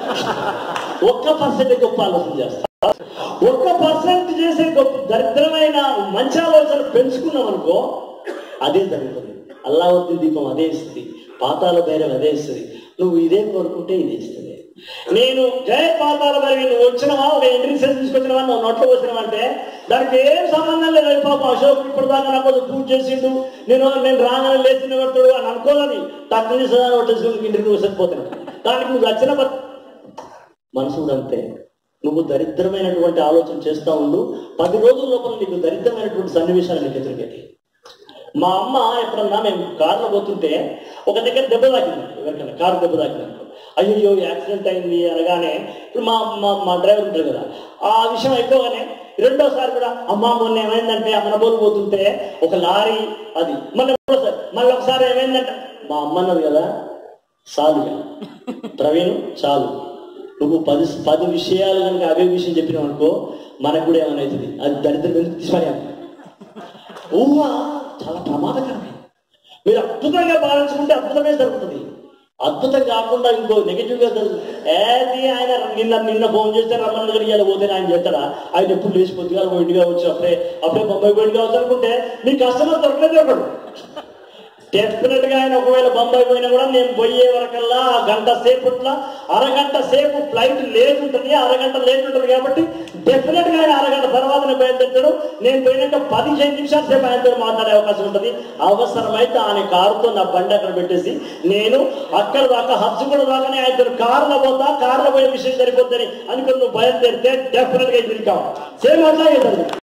ఒక్క పర్సెంట్ గొప్ప ఆలోచన చేస్తాడు ఒక్క పర్సెంట్ చేసే గొప్ప దరిద్రమైన మంచి ఆలోచన పెంచుకున్నాం అనుకో అదే జరుగుతుంది అల్లావుద్దీన్ దీపం అదే ఇస్తుంది పాతాల భైరం అదే ఇస్తుంది నువ్వు ఇదే కోరుకుంటే ఇది ఇస్తుంది నేను జయ పాతాల భైరవి నువ్వు వచ్చినవా ఒక ఎంట్రీ సెన్స్ తీసుకొచ్చినవా నువ్వు నోట్లో వచ్చినవంటే దానికి ఏం సంబంధం లేదు అయ్యి పాప అశోక్ ఇప్పుడు దాకా నాకు కొంచెం పూజ చేసిండు నేను నేను రాగానే లేచి నిలబడతాడు అని అనుకోదని తక్కువ చేసి కొట్టేసుకుని ఇంటికి నువ్వు సరిపోతున్నావు దానికి నువ్వు వచ్చిన ప- మనసు కూడా అంతే నువ్వు దరిద్రమైనటువంటి ఆలోచన చేస్తా ఉండు పది రోజుల లోపల నీకు దరిద్రమైనటువంటి సన్నివేశాలు నీకు ఎదురుకెళ్ళి మా అమ్మ ఎప్పుడన్నా మేము కారులో పోతుంటే ఒక దగ్గర దెబ్బ తాకింది ఎవరికైనా కారు దెబ్బ తాకింది అయ్యో యాక్సిడెంట్ అయింది అనగానే ఇప్పుడు మా మా మా డ్రైవర్ ఉంటారు కదా ఆ విషయం అయిపోగానే రెండోసారి కూడా అమ్మా మొన్న ఏమైందంటే అమనబోలు పోతుంటే ఒక లారీ అది మళ్ళీ మూడోసారి మళ్ళీ ఒకసారి ఏమైందంటే మా అమ్మ అన్నది కదా చాలు ఇక. ప్రవీణ్ చాలు నువ్వు పది పది విషయాలు కనుక అవే విషయం చెప్పినావు అనుకో మనకు కూడా ఏమైనా అవుతుంది అది దరిద్రం ఎందుకు తీసుకుని ఊహ చాలా ప్రమాదకరమే మీరు అద్భుతంగా భావించుకుంటే అద్భుతమే జరుగుతుంది అద్భుతం కాకుండా ఇంకో నెగిటివ్ గా జరుగుతుంది ఏది ఆయన నిన్న నిన్న ఫోన్ చేస్తే రమ్మన్న దగ్గర ఇవాళ పోతే ఆయన చేస్తాడా ఆయన ఎప్పుడు లేచిపోతుంది వాళ్ళు ఇంటిగా వచ్చి అప్పుడే అప్పుడే బొంబాయి పోయింది కావచ్చు అనుకుంటే మీ కస్టమర్ దొరకలేదు ఒకడు డెఫినెట్ గా ఆయన ఒకవేళ బొంబాయి పోయినా కూడా నేను పోయే వరకల్లా ఆ గంట సేపట్లా అరగంట సేపు ఫ్లైట్ లేట్ ఉంటుంది అరగంట లేట్ ఉంటుంది కాబట్టి డెఫినెట్ గా ఆయన అరగంట తర్వాత బయలుదేరుతాడు నేను పోయినాక పదిహేను నిమిషాల సేపు ఆయనతో మాట్లాడే అవకాశం ఉంటుంది అవసరమైతే ఆయన కారుతో నా బండి అక్కడ పెట్టేసి నేను అక్కడ దాకా హచ్చు కూడా దాకానే ఆయనతో కారులో పోతా కారులో పోయే విషయం సరిపోద్దని అనుకుని నువ్వు బయలుదేరితే డెఫినెట్ గా ఇది కావు సేమ్ అట్లాగే జరుగుతుంది